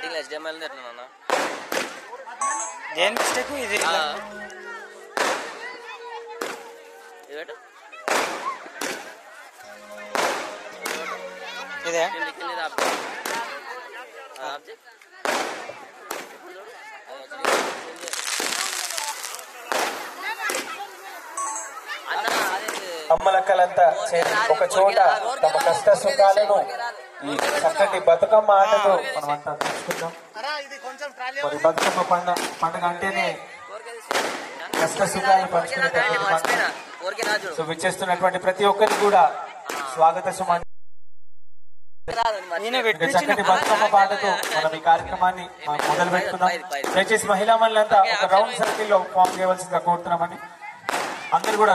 Starting HTML ఎట్లా నాన్న దేని మిస్టేక్ ఇది ఆ. ఇది పెట్టు ఇదే కింది కింది ఆబ్జెక్ట్ ఆబ్జెక్ట్ ఇప్పుడు చూడు అన్న అదే అమ్మలక్కలంతా చేరి ఒక చోట తమ కష్ట సుఖాలను ఈ చక్కటి బతుకమ్మ ఆటతో మనమంతా తెలుసుకుందాం మరి బతుకమ్మ పండుగ పండుగ అంటేనే కష్ట సుఖాలు పంచుకునేటటువంటి పండుగ ఊరికే రాజు సో విచ్చేస్తున్నటువంటి ప్రతి ఒక్కరికి కూడా స్వాగత సుమాన్ ఈయన ఇక పెట్టించిన చక్కటి బతుకమ్మ పాటతో మనం ఈ కార్యక్రమాన్ని మనం మొదలు పెట్టుకుందాం దయచేసి మహిళా మనులంతా ఒక రౌండ్ సర్కిల్ లో ఫామ్ చేయవలసిందిగా కోరుతున్నామని అందరు కూడా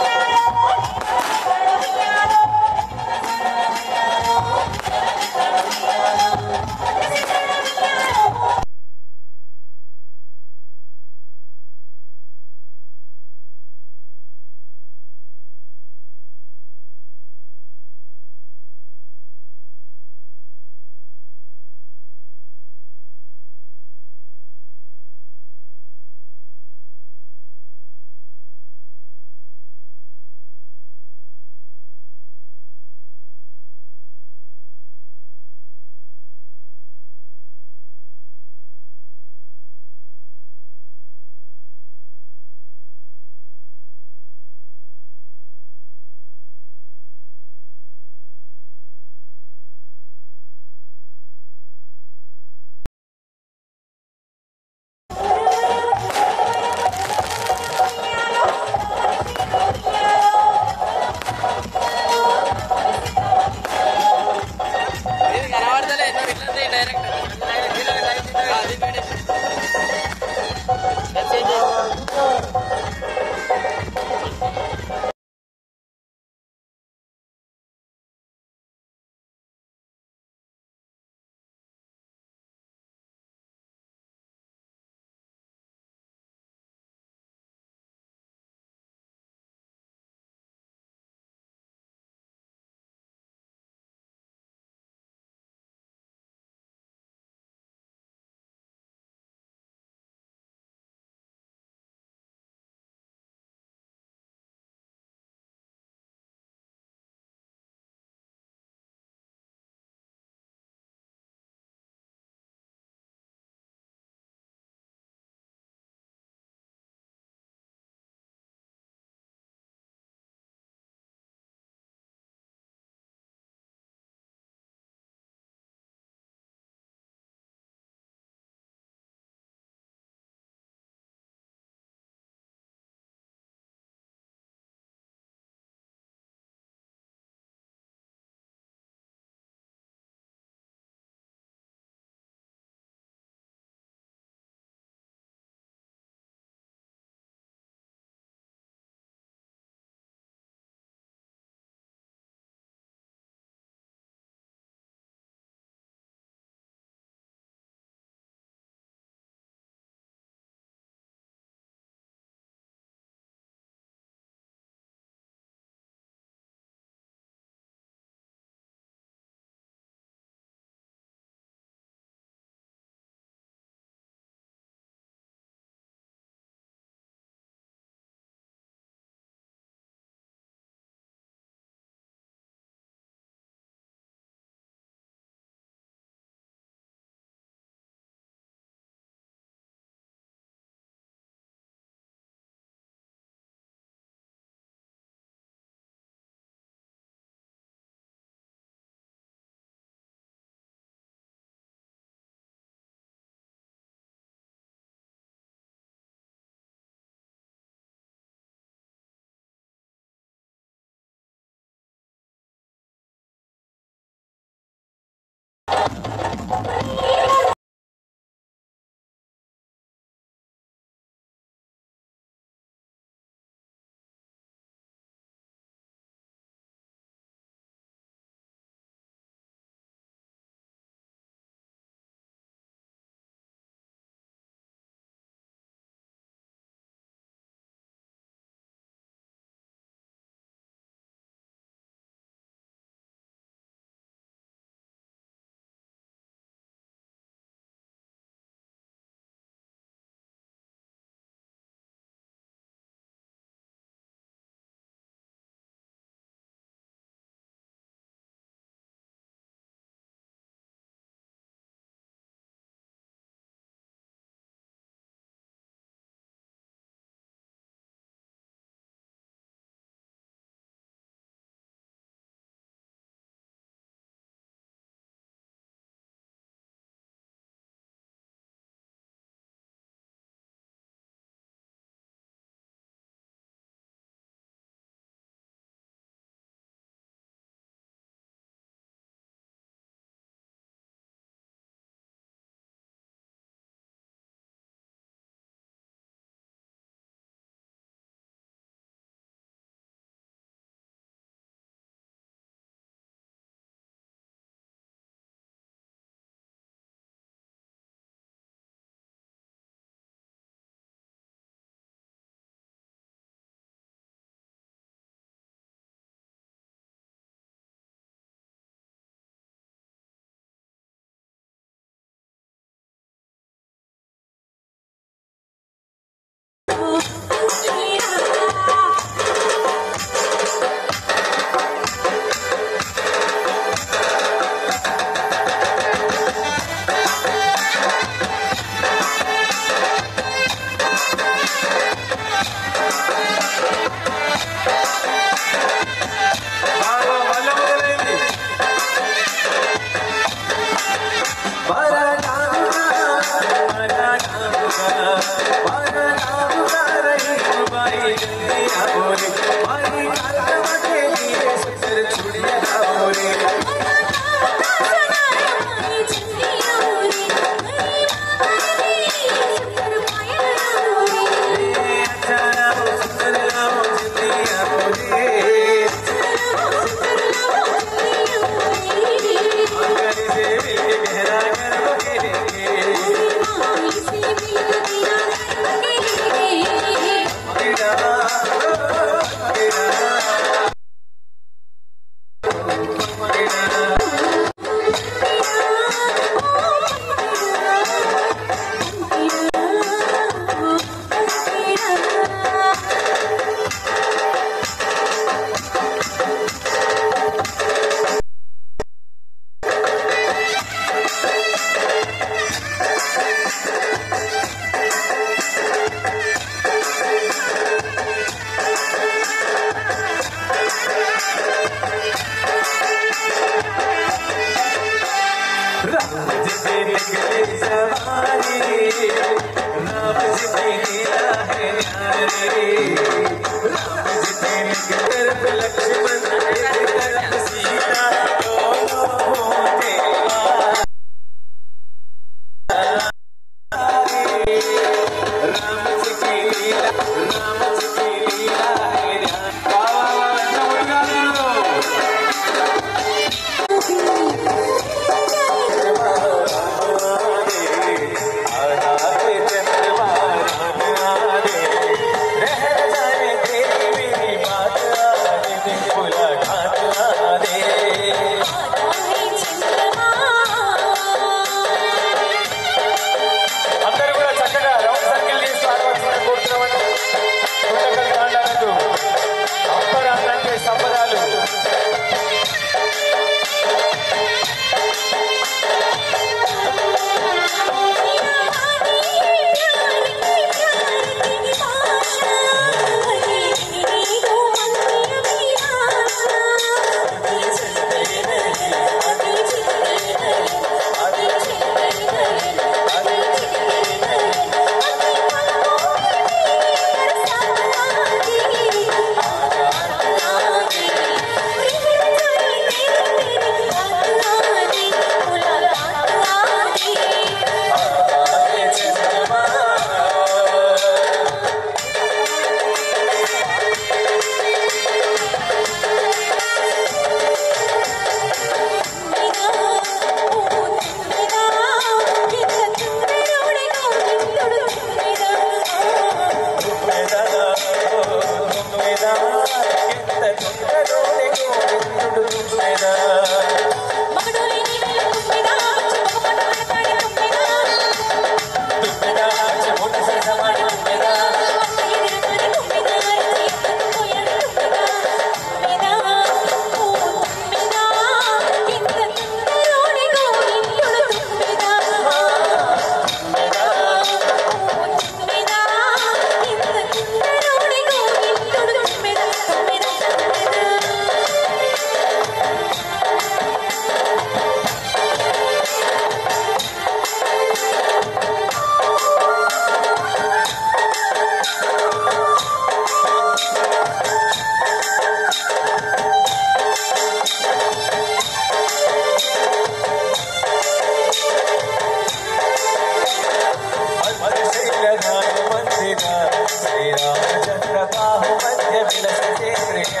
శ్రీరామచంద్ర బాహు మధ్య విలసితే ప్రియ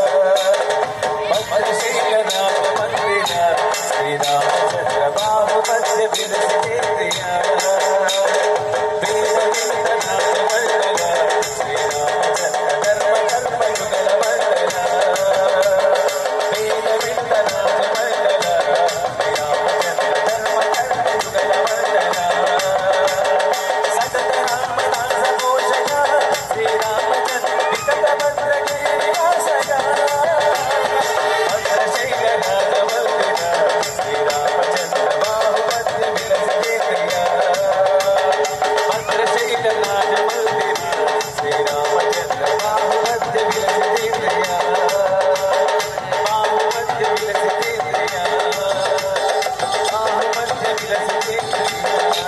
భద్రశైలనాథ మందిర శ్రీరామచంద్ర బాహు మధ్య విలసితే ప్రియ వీరవిందనాథ మండల శ్రీరామచంద్ర ధర్మ కర్మ యుగల మండల వీరవిందనాథ మండల శ్రీరామచంద్ర ధర్మ కర్మ యుగల మండల సతత రామదాస పోషక శ్రీరామచంద్ర వికట భద్ర గిరివాసగా భద్రశైలనాథ మందిర శ్రీరామచంద్ర బాహుమధ్య విలసితే ప్రియ భద్రశైలనాథ మందిర శ్రీరామచంద్ర బాహుమధ్య విలసితే ప్రియ బాహుమధ్య విలసితే ప్రియ బాహుమధ్య విలసితే ప్రియ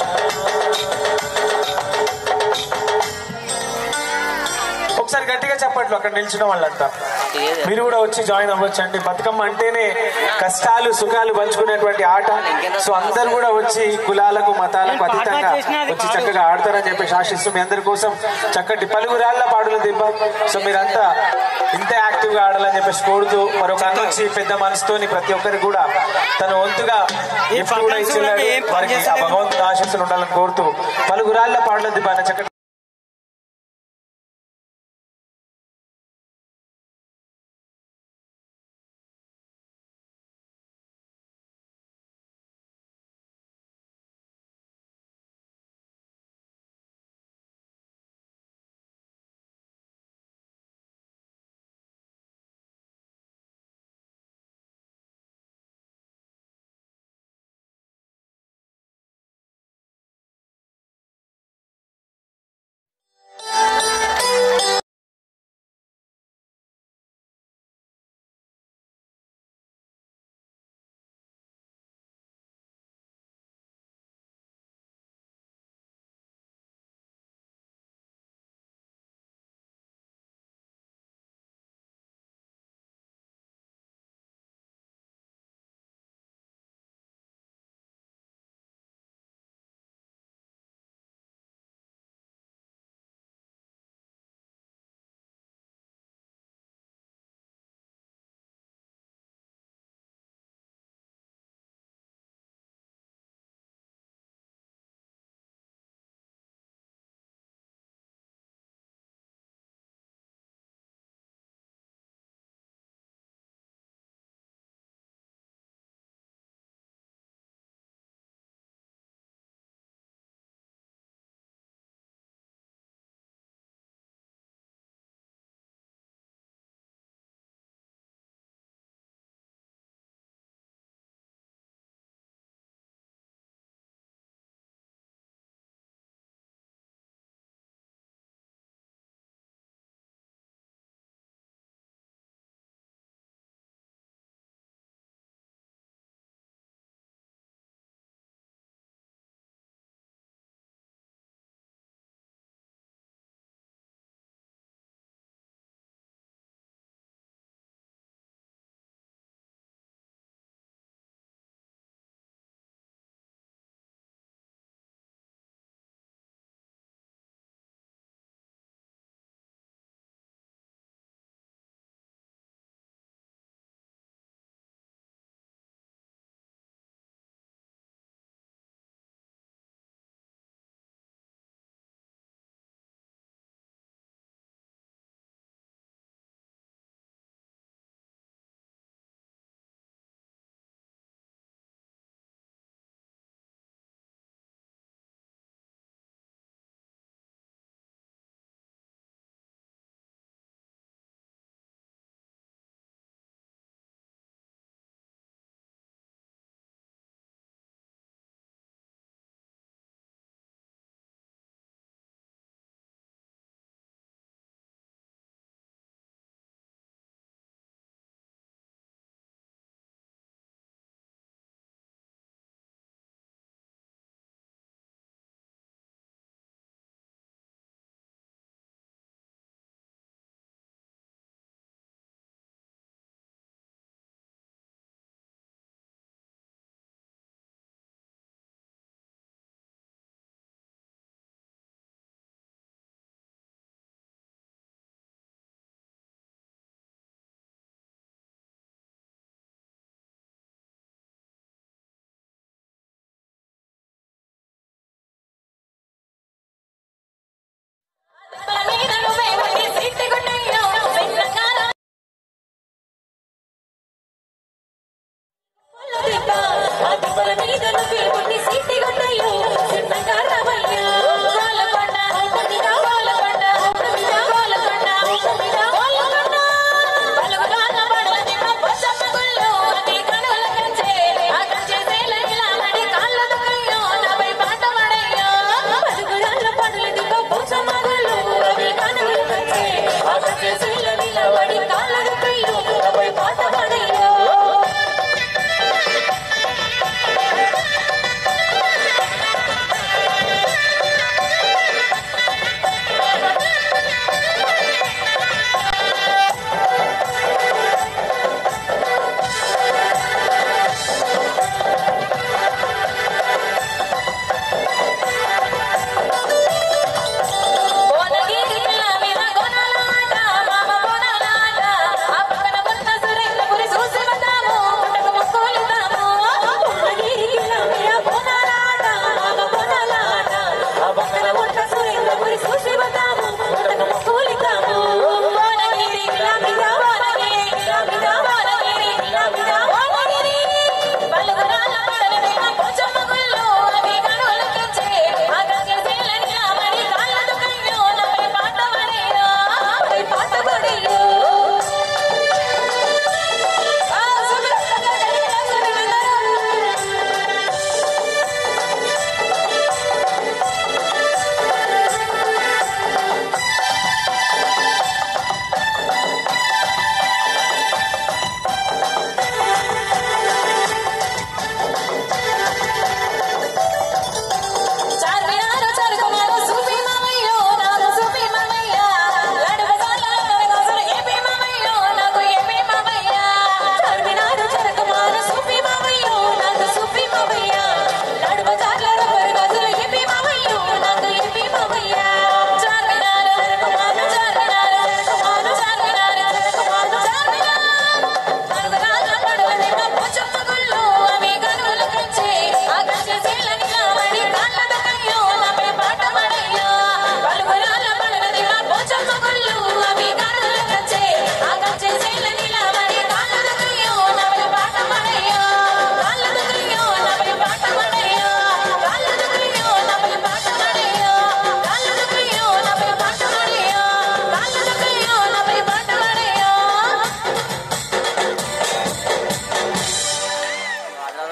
ఒకసారి గట్టిగా చెప్పట్లు అక్కడ నిల్చున్న వాళ్ళంతా మీరు కూడా వచ్చి జాయిన్ అవ్వచ్చు అండి బతుకమ్మ అంటేనే కష్టాలు సుఖాలు పంచుకునేటువంటి ఆట సో అందరు కూడా వచ్చి కులాలకు మతాలకు అతీతంగా వచ్చి చక్కగా ఆడతారని చెప్పేసి ఆశిస్తూ మీ అందరి కోసం చక్కటి పలుగురాళ్ల పాటలు దింపాం సో మీరంతా ఇంతే యాక్టివ్ గా ఆడాలని చెప్పేసి కోరుతూ మరొక అన్న వచ్చి పెద్ద మనసుతోని ప్రతి ఒక్కరికి కూడా తన వంతుగా గిఫ్ట్ కూడా ఇచ్చిన్నాడు వారికి ఆ భగవంతుడు ఆశీస్సులు ఉండాలని కోరుతూ పలుగురాళ్ల పాటలు దింపాలని చక్కటి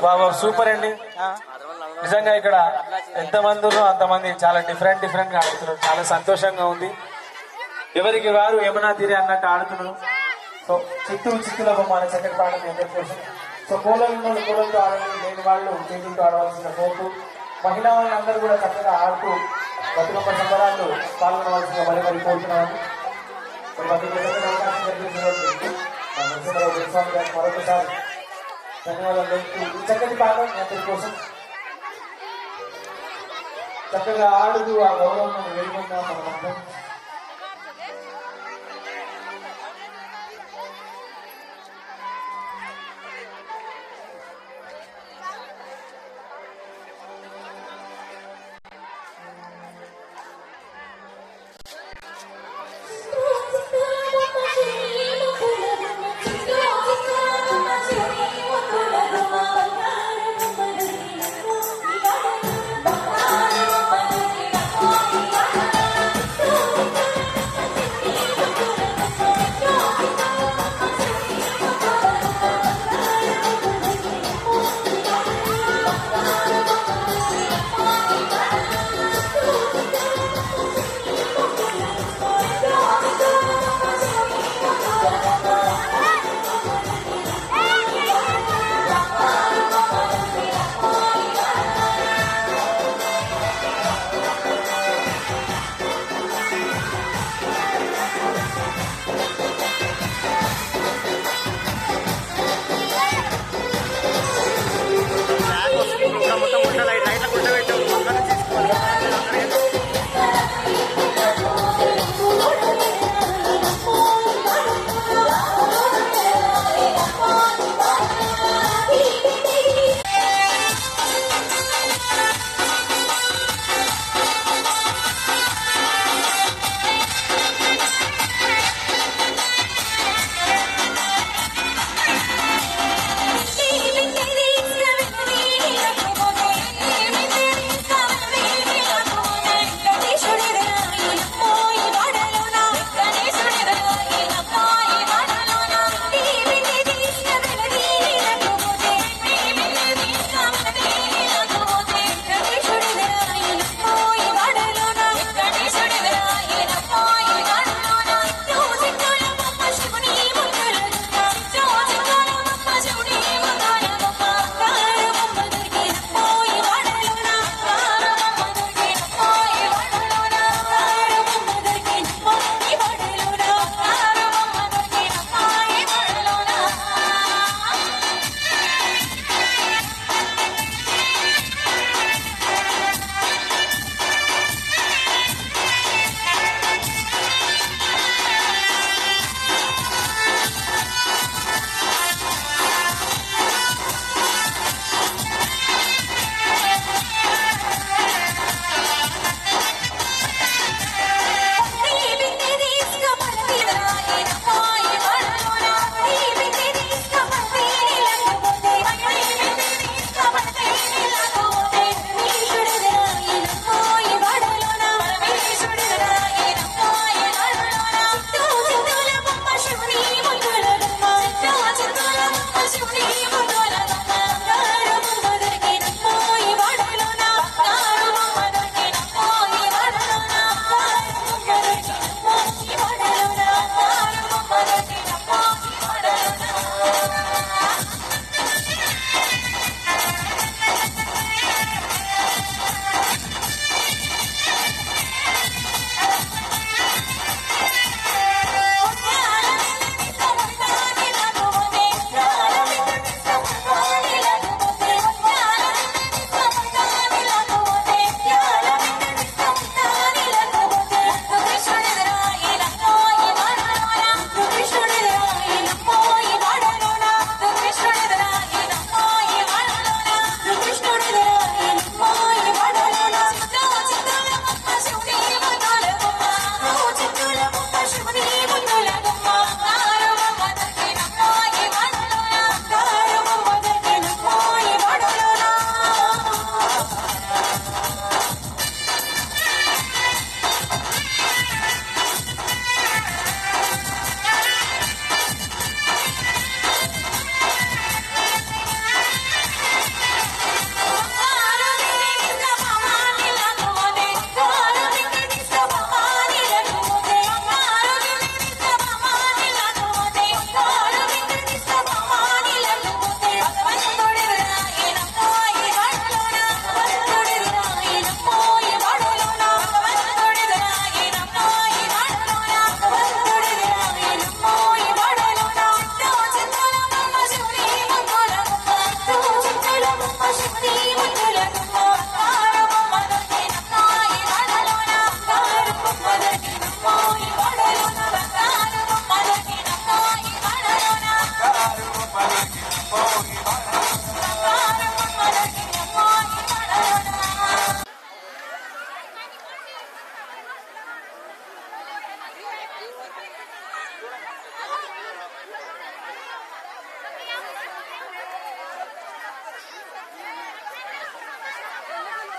బాబా సూపర్ అండి నిజంగా ఇక్కడ ఎంతమంది ఉన్నారో అంతమంది చాలా డిఫరెంట్ డిఫరెంట్ గా ఆడుతున్నారు చాలా సంతోషంగా ఉంది ఎవరికి వారు యమునా తీరే అన్నట్టు ఆడుతున్నారు సో చిత్తూరు చిత్తుల బొమ్మ చక్కటి పాట మీ అందరి కోసం సో కోలలు ఉన్న వాళ్ళు కోలలతో ఆడండి లేని వాళ్ళు చేతులతో ఆడవలసిన కోర్టు మహిళా వాళ్ళందరూ కూడా చక్కగా ఆడుతూ బతుకమ్మ సంబరాలు పాల్గొనవలసిన మరి మరి కోరుతున్నాను సో ప్రతి ఒక్కరికి అవకాశం కల్పించినటువంటి మా నరసింహరావు గురుస్వామి గారికి మరొకసారి ధన్యవాదాలు తెలుపుతూ ఈ చక్కటి పాట మీ అందరి కోసం చక్కగా ఆడుతూ ఆ గౌరవం వెళ్ళుకుందాం మనమందరం Thank you.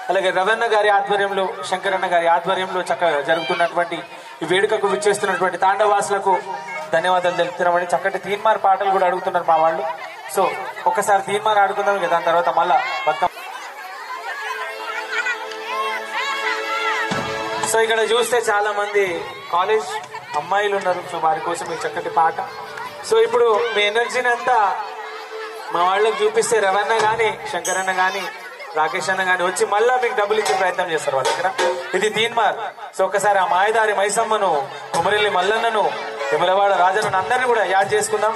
అలాగే రవణ గారి ఆధ్వర్యంలో శంకరన్న గారి ఆధ్వర్యంలో చక్కగా జరుగుతున్నటువంటి ఈ వేడుకకు విచ్చేస్తున్నటువంటి తాండవాసులకు ధన్యవాదాలు తెలుపుతున్నామని చక్కటి తీన్మార్ పాటలు కూడా అడుగుతున్నారు మా వాళ్ళు సో ఒక్కసారి తీన్మార్ ఆడుకుందాం ఇక దాని తర్వాత మళ్ళా బతుకమ్మ సో ఇక్కడ చూస్తే చాలా మంది కాలేజ్ అమ్మాయిలు ఉన్నారు సో వారి కోసం ఈ చక్కటి పాట సో ఇప్పుడు మీ ఎనర్జీని అంతా మా వాళ్ళకి చూపిస్తే రవణ గాని శంకరన్న గాని రాకేష్ అన్న గాని వచ్చి మళ్ళా మీకు డబ్బులు ఇచ్చే ప్రయత్నం చేస్తారు వాళ్ళ దగ్గర ఇది తీన్మార్ సో ఒకసారి ఆ మాయదారి మైసమ్మను కుమరెల్లి మల్లన్నను విమలవాడ రాజను అందరినీ కూడా యాడ్ చేసుకుందాం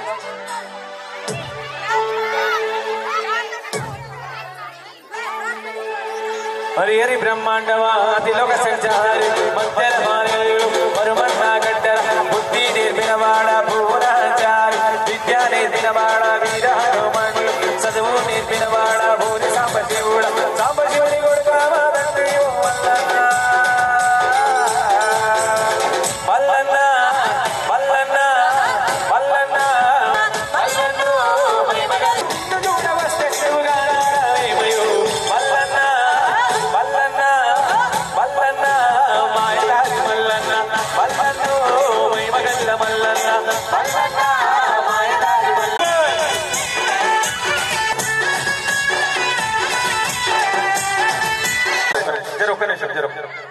మరి ఎరి బ్రహ్మాండవా అతిలోక సంచారి మధ్యల మానవులు మరుమన్నా గడ్డల బుద్ధి నేర్పినవాడ భూరాచారి విద్య నేర్పినవాడ వీరహనుమణి చదువు నేర్పినవాడ భూరి సాంబశివుడ సాంబశివుని కొడుకు రామాదండ్రియు మల్లన్న మల్లన్న మల్లన్న మల్లన్న మల్లన్నో నిన్ను చూడ వస్తే చెవుగారాడేమయో. మల్లన్న మల్లన్న మల్లన్న మాయదారి మల్లన్న మల్లన్నో మైమగల్ల మల్లన్న మల్లన్న మాయదారి మల్లన్న జర ఒక్క నిమిషం జర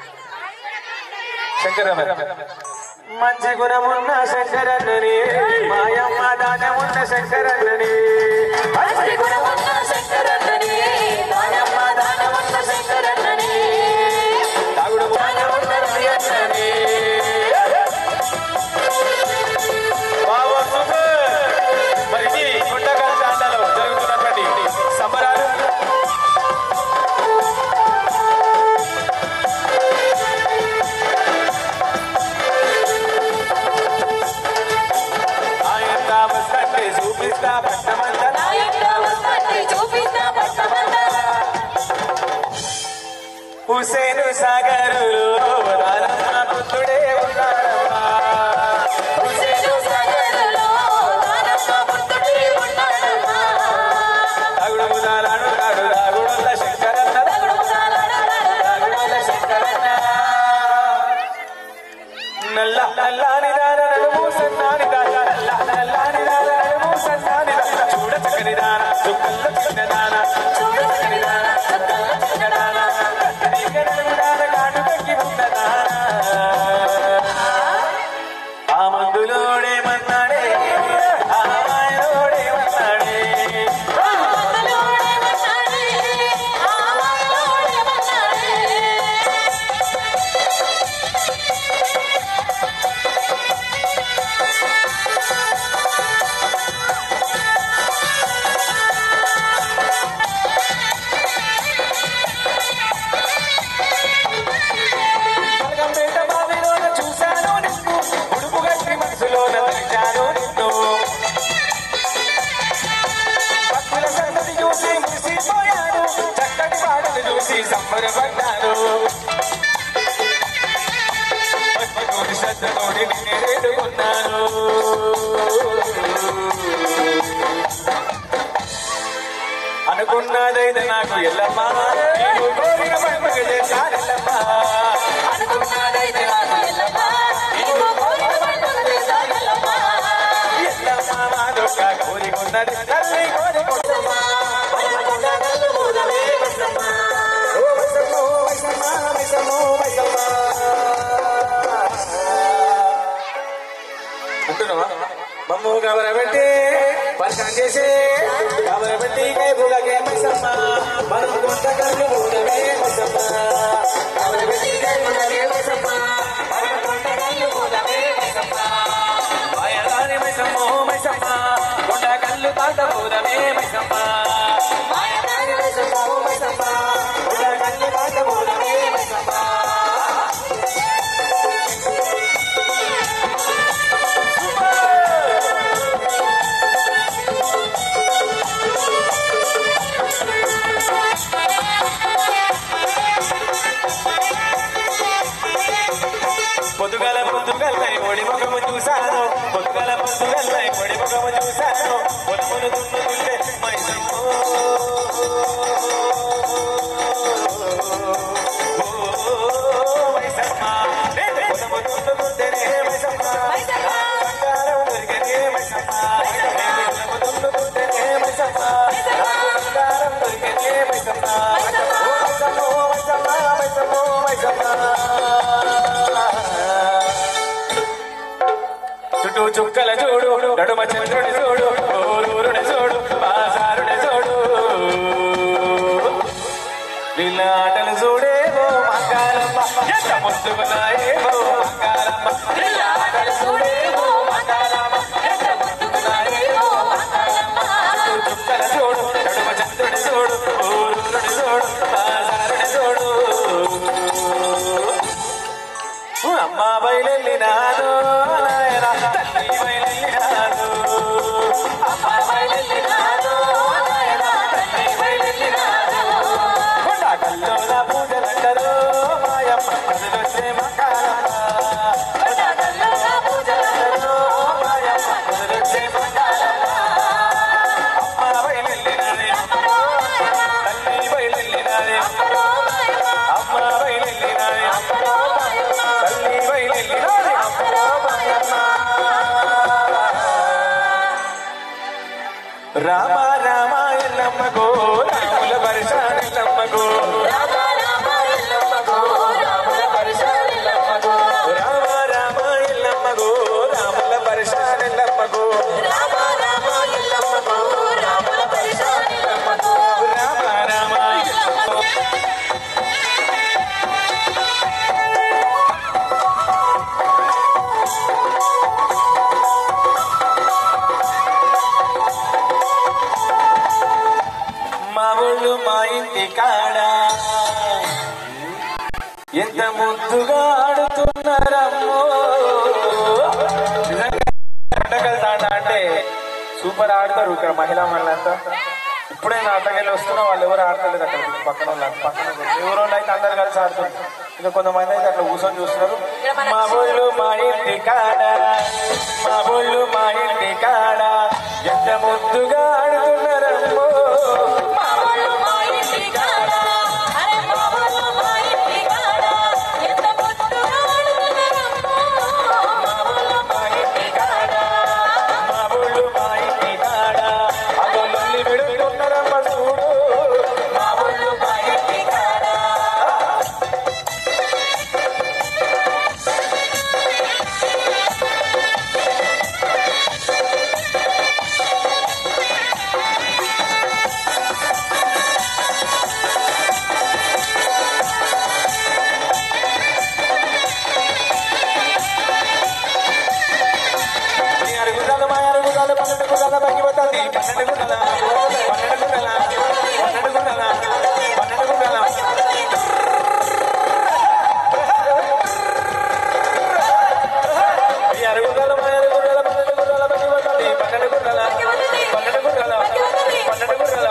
శంకర మంచి గుణమున్న శంకరన్నని మాయమ్మ దానమున్న శంకరన్నని మంచి గుణమున్న శంకరన్నని మాయమ్మ దానమున్న శంకరన్నని తాగుడు దానమున్న రవియన్నని బావ సూపర్ మరి ఇది గుంటకల్ తాండాలో జరుగుతున్నటువంటి సంబరాలు ఆయన వస్తే చూపిస్తా పట్టమంతా హుసేను సాగరులో రారమ్మ పుత్రుడే ఉన్నాడమ్మా హుసేను రాగుడు ముదాలాడు రాడు రాగుడుల్ల శంకరన్న రాగుడుల్ల శంకరన్న నల్ల నల్లాని దాన నడుము సన్నాని దాన నల్ల నల్లాని దాన నడుము సన్నాని దాన చూడ చక్కని దాన చుక్కల్ల చిన్న దాన చూడ చక్కని దాన చుక్కల్ల చిన్న దాన కట్టడి కడుగు దాన కాటు తగ్గి ఉన్న దాన ఆ మందులోడేమన్నాడే ఆ మాయలోడేమన్నాడే కలగంపేట బావిలోన చూశాను నిన్ను ఉడుపు గట్టి మనసులోన తెచ్చాను నిన్ను భక్తుల సందడి చూసి మురిసిపోయాను చక్కటి పాటలు చూసి సంబరపడ్డాను భక్తితోటి శ్రద్ధతోటి నిన్నే వేడుకున్నాను అనుకున్నదైతే నాకు ఎల్లమ్మా నీవు కోరిన పండుగ చేశానెల్లమ్మా అనుకున్నదైతే నాకు ఎల్లమ్మా నీవు కోరిన పండుగ చేశానెల్లమ్మా ఎల్లమ్మా మా దొక్క కోరికున్నది తల్లి కోరికున్నమ్మా కోరికున్న కళ్ళు మూలమే వసమ్మ. ఓ వసమ్మ, ఓ వసమ్మ, వసమ్మ, ఓ వసమ్మ. అంటున్నావా మమ్ము గబరబెట్టి పరిచయం చేసి గబరబెట్టి కై బుగకే మైసమ్మ మనం కొంత కళ్ళు బుగమే మైసమ్మ గబరబెట్టి కై బుగకే మైసమ్మ మనం కొంత కళ్ళు బుగమే మైసమ్మ మాయదారి మైసమ్మ ఓ మైసమ్మ కొండ కళ్ళు తాట బుగమే మైసమ్మ మాయదారి మైసమ్మ ఓ మైసమ్మ కొండ కళ్ళు తాట బుగమే మైసమ్మ పొద్దుగల పొద్దుగల్లై ఒడి ముఖము చూశాను పొద్దుగల పొద్దుగల్లై ఒడి ముఖము చూశాను పొలమును దున్నుతుంటే మైసమ్మో చుట్టూ చుక్కల చూడు నడుమ చంద్రుని చూడు ఊరూరుని చూడు బాసారుని చూడు వీళ్ళ ఆటలు చూడేవో మంగారమ్మ ఎంత ముద్దుకున్నాయేవో మంగారమ్మ వీళ్ళ ఆటలు చూడేవో మంగారమ్మ ఎంత ముద్దుకున్నాయేవో మంగారమ్మ చుట్టూ చుక్కల చూడు నడుమ చంద్రుని చూడు ఊరూరుని చూడు బాసారుని చూడు అమ్మ బయలెళ్ళినాను నాయన తల్లి బయలెళ్ళినాను అమ్మ బయలెళ్ళినాను నాయన తల్లి బయలెళ్ళినాను కొండకల్లో నా పూజలంటారు మాయమ్మ కదులొచ్చే మకాలమ్మ కొండకల్లో నా పూజలంటారు మాయమ్మ కదులొచ్చే మకాలమ్మ అమ్మ బయలెళ్ళినానే తల్లి బయలెళ్ళినానే అమ్మ బయలెళ్ళినానే తల్లి బయలెళ్ళినానే రామ రామ ఎల్లమ్మగో రాముల పరిశానెల్లమ్మగో రామ రామ ఎల్లమ్మగో రాముల పరిశానెల్లమ్మగో రామ రామ ఎల్లమ్మగో రాముల పరిశానెల్లమ్మగో రామ రామ ఎల్లమ్మగో రాముల పరిశానెల్లమ్మగో రామ రామ ఎల్లమ్మగో మా ఊళ్ళు మా ఇంటి కాడ ఎంత ముద్దుగా ఆడుతున్నారమ్మో నిజంగా ఎండకలు తాట అంటే సూపర్ ఆడతారు ఇక్కడ మహిళా మహిళంతా ఇప్పుడే నాటకెళ్ళి వస్తున్నా వాళ్ళు ఎవరు ఆడతలేదు అక్కడ పక్కన వాళ్ళు పక్కన ఎవరో అయితే అందరు కలిసి ఆడుతున్నారు ఇంకా కొంతమంది అయితే అట్లా కూర్చొని చూస్తున్నారు మా ఊళ్ళు మా ఇంటి కాడ మా ఊళ్ళు మా ఇంటి కాడ ఎంత ముద్దుగా ఆడుతున్నారమ్మో మా ఊళ్ళు మా ఇంటి కాడ అరే మా ఊళ్ళు మా ఇంటి కాడ ఎంత ముద్దుగా ఆడుతున్నారమ్మో మా ఊళ్ళు మా ఇంటి కాడ మా ఊళ్ళు మా ఇంటి కాడ అదో లొల్లి పెడుతున్నారమ్మ చూడు మా ఊళ్ళు మా ఇంటి కాడ మీ అరుగుదాలు మా అరుగుదాలు పన్నెండు గుర్రాల భంగిపోతుంది పన్నెండు గుర్రాల పన్నెండు గుర్రాల పన్నెండు గుర్రాల పన్నెండు గుర్రాల మీ అరుగుదాలు మా అరుగుదాలు పన్నెండు గుర్రాల భంగిపోతుంది పన్నెండు గుర్రాల పన్నెండు గుర్రాల పన్నెండు గుర్రాల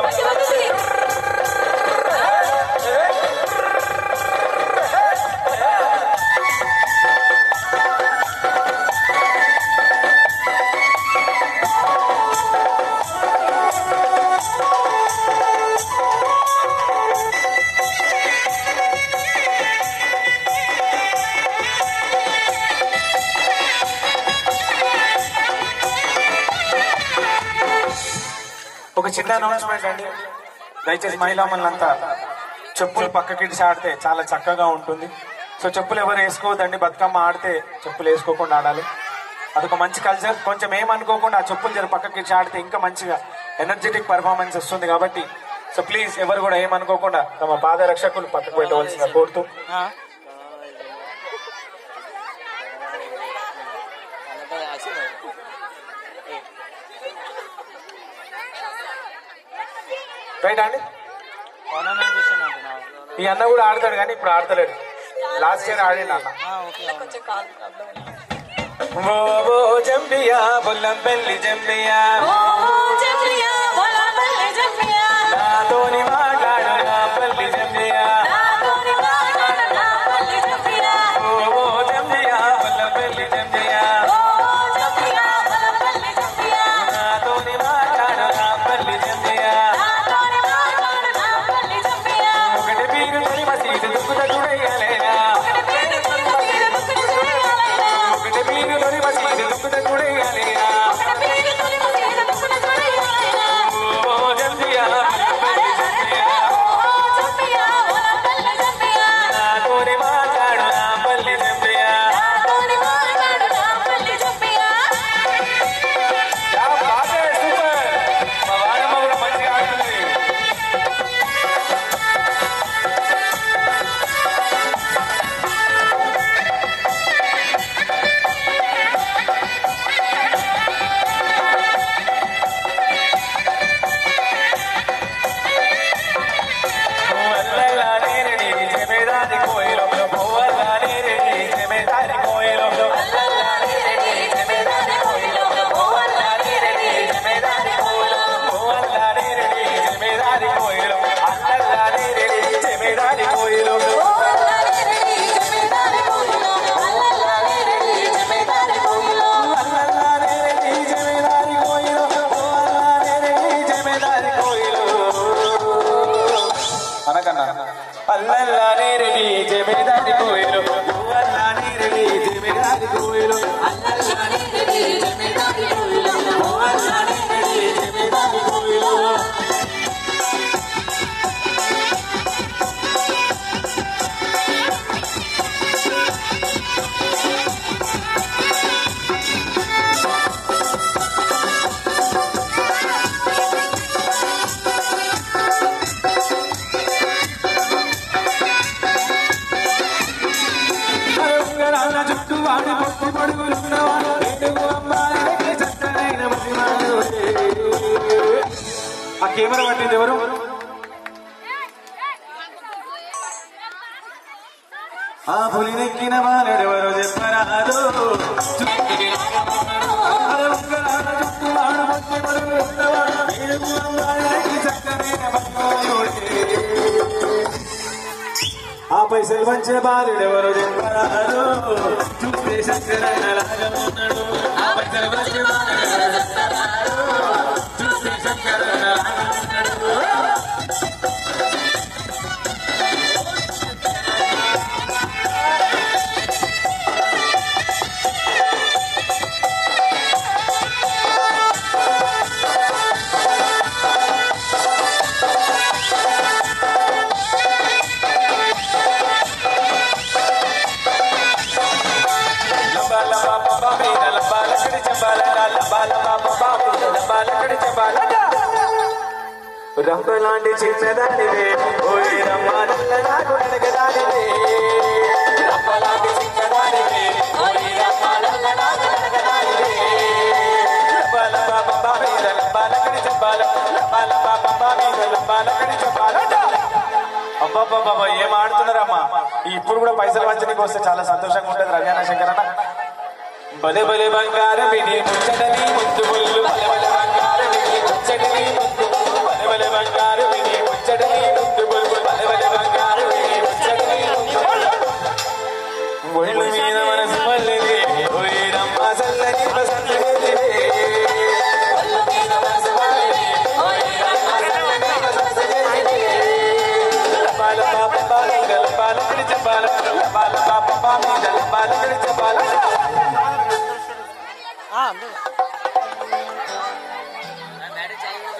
ఒక చిన్న అనౌన్స్మెంట్ అండి దయచేసి మహిళా మనంతా చెప్పులు పక్కకిడిచి ఆడితే చాలా చక్కగా ఉంటుంది సో చెప్పులు ఎవరు వేసుకోవద్దండి బతుకమ్మ ఆడితే చెప్పులు వేసుకోకుండా ఆడాలి అదొక మంచి కల్చర్ కొంచెం ఏమనుకోకుండా ఆ చెప్పులు జర పక్కకిడిచి ఆడితే ఇంకా మంచిగా ఎనర్జెటిక్ పర్ఫార్మెన్స్ వస్తుంది కాబట్టి సో ప్లీజ్ ఎవరు కూడా ఏమనుకోకుండా తమ పాదరక్షకులు పక్కకు పెట్టవలసిన కోరుతూ రైట్ అండి ఈ అన్న కూడా ఆడతాడు కానీ ఇప్పుడు ఆడతలేడు లాస్ట్ ఇయర్ ఆడిండు అన్న ఓ ఓ జంబియా బొల్లం పెళ్లి జంబియా ఓ జంపియా బోలా బల్లె జంపియా నాతోని మాట్లాడు నా పల్లి జంబియా నాతోని మాట్లాడు నా పల్లి జంపియా ఓ ఓ జంబియా బొల్లం పెళ్లి జంబియా ఓ జంపియా బోలా బల్లె జంపియా నాతోని మాట్లాడు నా పల్లి జంబియా నాతోని మాట్లాడు నా పల్లి జంపియా ఒకటి పీరు తొలి మసీదు దుక్కుత చూడయ్యాలేనా ఒకటి పేరు తీరు ముక్కుడు చూడాలైనా ఒకటి పీరు తొలి మసీదు దుక్కుత చూడయ్యాలేనా ఒకటి పేరు తొలి ముక్కుడు ముక్కుడు పొడుగులున్నవాడు ఏడుగు అమ్మాయిలకి చక్కనైన మసిమానుడే. ఆ కెమెరా పట్టింది ఎవరు ఆ పులినెక్కిన వాడెవరో చెప్పరాదు అరే ఉంగరాల చుట్టువాడు మధ్య పడుగు ఉన్నవాడు ఏడుగు అమ్మాయిలకి చక్కనైన మసిమానుడే. ఆ పైసలు మంచి బాలుడెవరు చెప్పరాదు చూస్తే శంకరన్న లాగమున్నాడు ఆ పైసలు మంచి బాలుడెవరు చెప్పరాదు చూస్తే శంకరన్న లాగమున్నాడు లంబా లంబా పంబా మీద లంబా లక్కడి చెంబాల లంబా లంబా పంబా మీద లంబా లక్కడి చెంబాల రంపలాంటి చిన్నదానివే ఓయ్ రమ్మా నల్ల నాకు నడగదానివే రంపలాంటి చిన్నదానివే ఓయ్ రమ్మా నల్ల నాకు నడగదానివే లంబా లంబా పంబా మీద లంబా లక్కడి చెంబాల లంబా లంబా పంబా మీద లంబా లక్కడి చెంబాల అబ్బాబ్బాబ్బా ఏం ఆడుతున్నారమ్మా ఇప్పుడు కూడా పైసలు వంచడానికి వస్తే చాలా సంతోషంగా ఉంటుంది రవ్యాన శంకరన్న బలే బలే బంగారం ఇది ముచ్చటని ముద్దు ముళ్ళు బలే బలే బంగారం ఇది ముచ్చటని ముద్దు ముళ్ళు బలే బలే బంగారం ఇది ముచ్చటని ముద్దు ముళ్ళు బలే బలే బంగారం ఇది ముచ్చటని ముద్దు ముళ్ళు ఒళ్ళు మీద మనసు మల్లెది ఓయిరమ్మ సల్లని బసంతది ఒళ్ళు మీద మనసు మల్లెది, ఓయ్ రమ్మ సల్లని బసంతది. బాల పాప బాల గల బాల కడి బాల బాల పాప బాల గల బాల కడి బాల మ్యారేజ్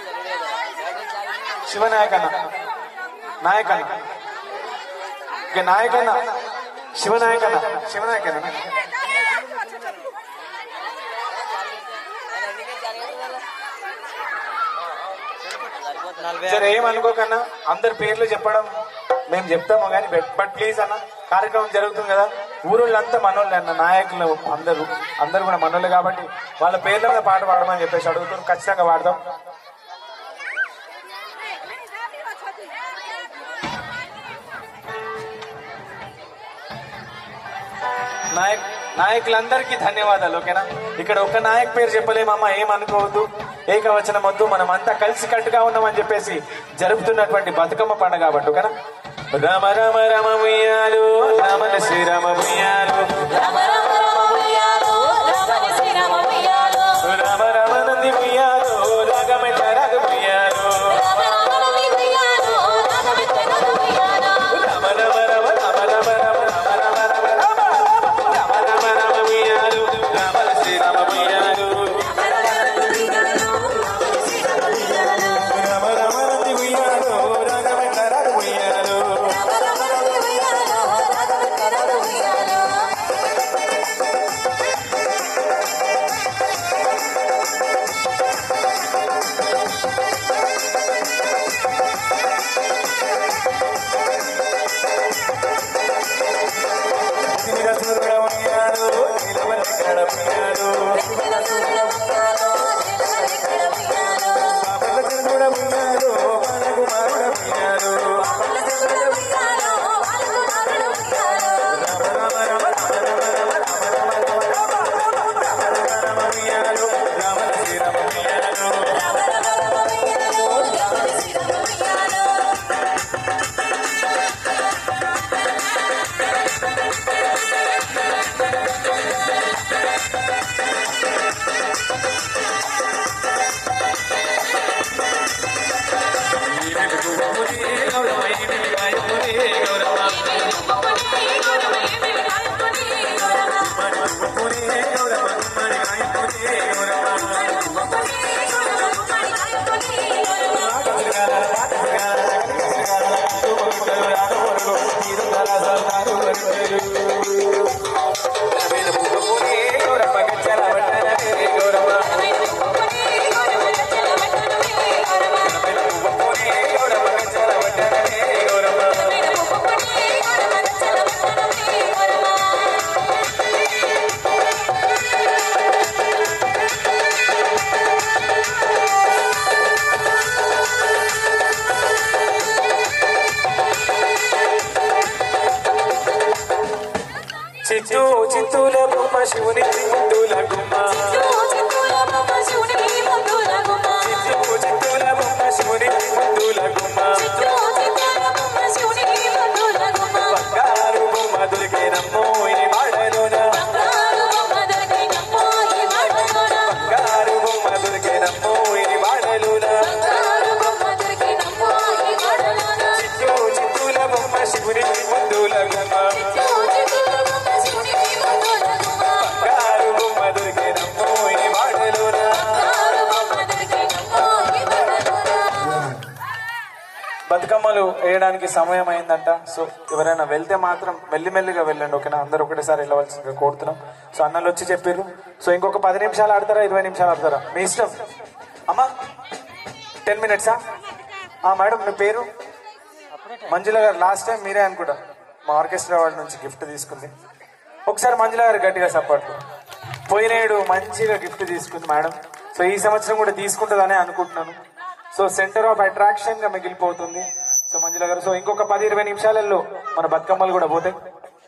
చాయ్ శివనాయకన్న నాయకన్న ఇక నాయకన్న శివనాయకన్న శివనాయకన్న సరే ఏమనుకోకన్నా అందరి పేర్లు చెప్పడం మేము చెప్తాము కానీ బట్ ప్లీజ్ అన్న కార్యక్రమం జరుగుతుంది కదా ఊరోళ్ళంతా మనోళ్ళే అన్న నాయకులు అందరూ అందరూ కూడా మనోళ్ళే కాబట్టి వాళ్ళ పేర్ల మీద పాట పాడమని చెప్పేసి అడుగుతారు ఖచ్చితంగా పాడదాం నాయక్ నాయకులందరికీ ధన్యవాదాలు ఓకేనా ఇక్కడ ఒక నాయక్ పేరు చెప్పలేమమ్మా ఏమనుకోవద్దు ఏకవచనం వద్దు మనం అంతా కలిసి కట్టుగా ఉన్నామని చెప్పేసి జరుపుతున్నటువంటి బతుకమ్మ పండుగ కాబట్టి ఓకేనా రామ రామ రామ ఉయ్యాలు రామన శ్రీరామ ఉయ్యాలు రామ రామ రామ ఉయ్యాలో, రామని శ్రీరామ ఉయ్యాలో. రామ రామ నంది ఉయ్యాలు రాగమెట్ట రాగ ఉయ్యాలు రామ రామ నంది ఉయ్యాలో, రాగమెత్త రథ ఉయ్యాలో. రామ రామ రామ రామ రామ రామ రామ రామ రామ రామ రామ రామ రామ ఉయ్యాలు రామన శ్రీరామ ఉయ్యాలు రామ రామ నంది ఉయ్యాలు రాగమెట్ట రాగ ఉయ్యాలు రామ రామ నంది ఉయ్యాలో, రాగమెత్త రథ ఉయ్యాలో. బతుకమ్మలు వేయడానికి సమయం అయిందంట సో ఎవరైనా వెళ్తే మాత్రం మెల్లిమెల్లిగా వెళ్ళండి ఓకేనా అందరు ఒకటేసారి వెళ్ళవలసిందిగా కోరుతున్నాం సో అన్నలు వచ్చి చెప్పారు సో ఇంకొక పది నిమిషాలు ఆడతారా ఇరవై నిమిషాలు ఆడతారా మీ ఇష్టం అమ్మా టెన్ మినిట్సా ఆ మేడం మీ పేరు మంజుల గారు లాస్ట్ టైం మీరే అనుకుంటా మా ఆర్కెస్ట్రా వాళ్ళ నుంచి గిఫ్ట్ తీసుకుంది ఒకసారి మంజుల గారు గట్టిగా సపోర్ట్ పోయినేడు మంచిగా గిఫ్ట్ తీసుకుంది మేడం సో ఈ సంవత్సరం కూడా తీసుకుంటుందని అనుకుంటున్నాను సో సెంటర్ ఆఫ్ అట్రాక్షన్ గా మిగిలిపోతుంది సో మంజుల గారు సో ఇంకొక పది ఇరవై నిమిషాలలో మన బతుకమ్మలు కూడా పోతాయి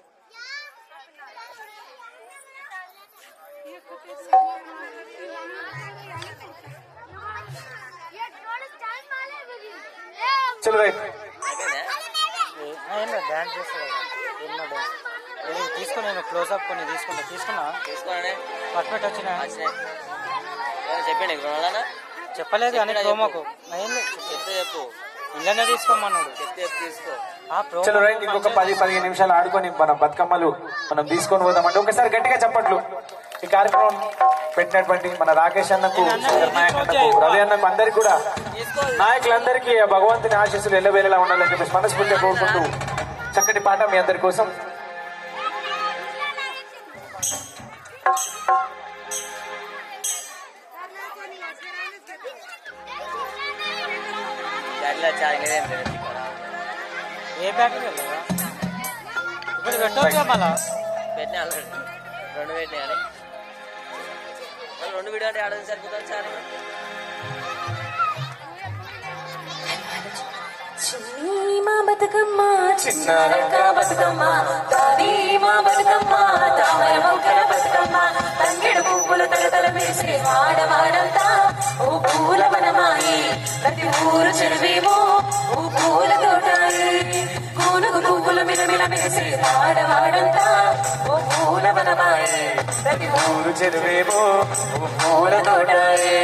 చలో రైట్ అయిపోయిందా డ్యాన్స్ చేస్తాడు ఎన్నో డ్యాన్స్ నేను తీసుకుని నేను క్లోజ్అప్ కొన్ని తీసుకున్నా తీసుకున్నా తీసుకోండి పర్ఫెక్ట్ వచ్చిన వచ్చినాయి ఏమో చెప్పండి ఇప్పుడు వాళ్ళనా చెప్పలేదు కానీ ప్రోమోకు అయింది చెప్తే చెప్పు ఇళ్ళనే తీసుకోమన్నాడు చెప్తే చెప్పు తీసుకో ఆ ప్రోమో చలో రైట్ ఇంకొక పది పదిహేను నిమిషాలు ఆడుకొని మన బతుకమ్మలు మనం తీసుకొని పోదామంటే ఒకసారి గట్టిగా చెప్పట్లు ఈ కార్యక్రమం పెట్టినటువంటి మన రాకేష్ అన్నకు శంకర్ నాయక్ అన్నకు రవి అన్నకు అందరికి కూడా నాయకులందరికీ ఆ భగవంతుని ఆశీస్సులు ఎల్లవేళలా ఉండాలని చెప్పేసి మనస్ఫూర్తిగా కోరుకుంటూ చక్కటి పాట మీ అందరి కోసం దాంట్లో చాలా ఇదేం లేదు ఇక్కడ. ఏ ప్యాకెట్ వెళ్ళదా ఇప్పుడు పెట్టవచ్చు మళ్ళా పెట్టినా ఆల్రెడీ రెండు పెట్టినా కానీ మళ్ళీ రెండు వీడియో అంటే ఆడది సరిపోతుంది చాలా చిన్ని మా బతుకమ్మ చిన్న రంగ బతుకమ్మ తారీ మా బతుకమ్మ తామర మొగ్గల బతుకమ్మ తంగెడు పువ్వులు తలతల వేసి వాడవాడంతా ఓ పూల వనమాయి ప్రతి ఊరు చెరువేమో ఓ పూల తోటాయి కూనుగు పువ్వులు మిలమిల వేసి వాడవాడంతా ఓ పూల వనమాయి ప్రతి ఊరు ఊరు చెరువేమో పూల తోటాయే.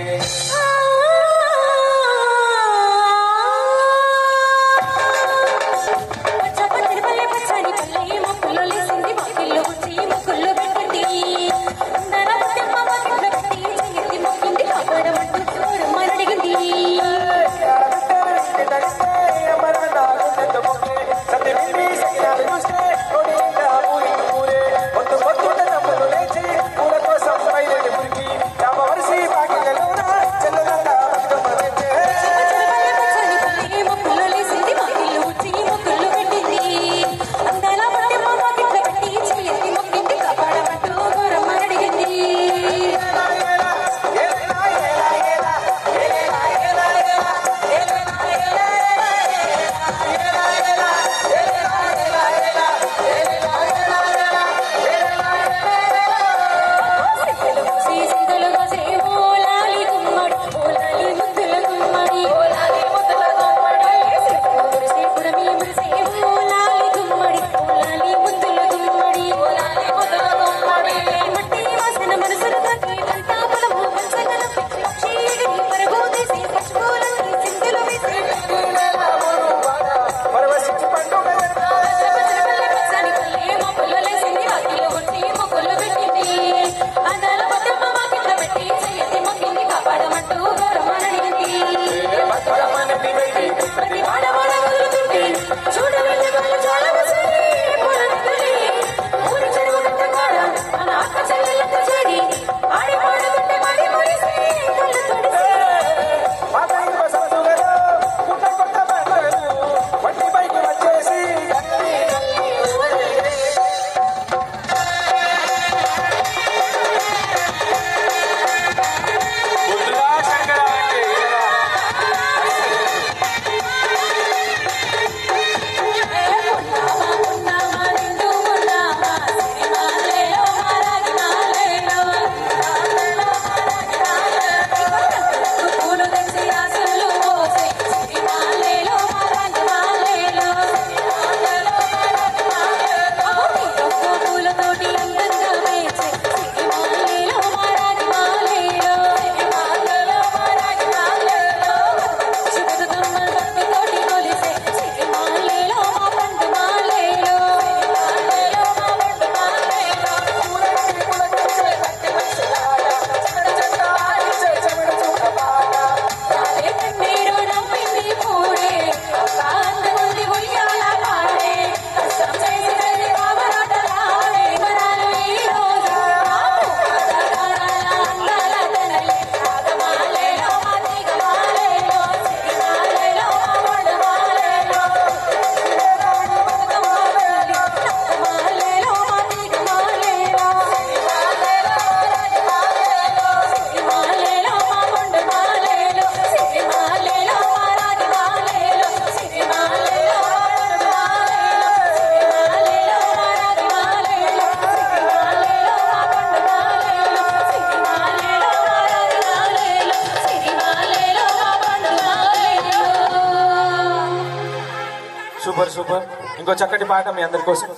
పచ్చని పల్లె పచ్చని పల్లె మొక్కులు లేసింది మొక్కులు వచ్చి మొక్కులు పెట్టింది నరసింహ మొక్కులు పెట్టి చెయ్యి మొక్కింది కాపాడమంటూ చూడమ్మ అడిగింది చెల్ల సూపర్ సూపర్ ఇంకో చక్కటి పాట మీ అందరి కోసం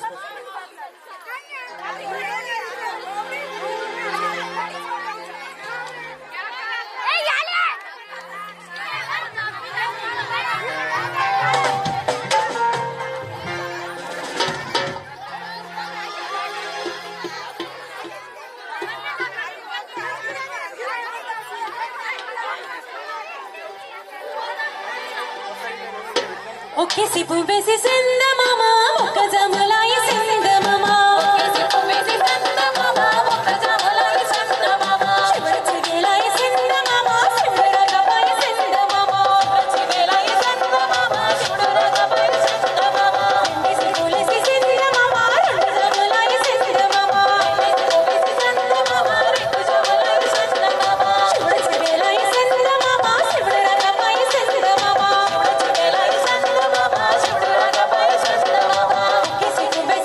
ఒకేసి పువ్వేసి సందమామ ఒక్క జమలాయి సందమామ ఒకేసి పువ్వేసి సందమామ ఒక్క జమలాయి సందమామ శివరచి వేలాయి సందమామ శివరగపాయి సందమామ ఒక్కచి వేలాయి సందమామ శివరగపాయి సందమామ రెండేసి పువ్వేసి సందమామ రెండు జమలాయి సందమామ రెండేసి పువ్వేసి సందమామ రెండు జమలాయి సందమామ శివరచి వేలాయి సందమామ శివరగపాయి సందమామ శివరచి వేలాయి సందమామ శివరగపాయి సందమామ ఒకేసి పువ్వేసి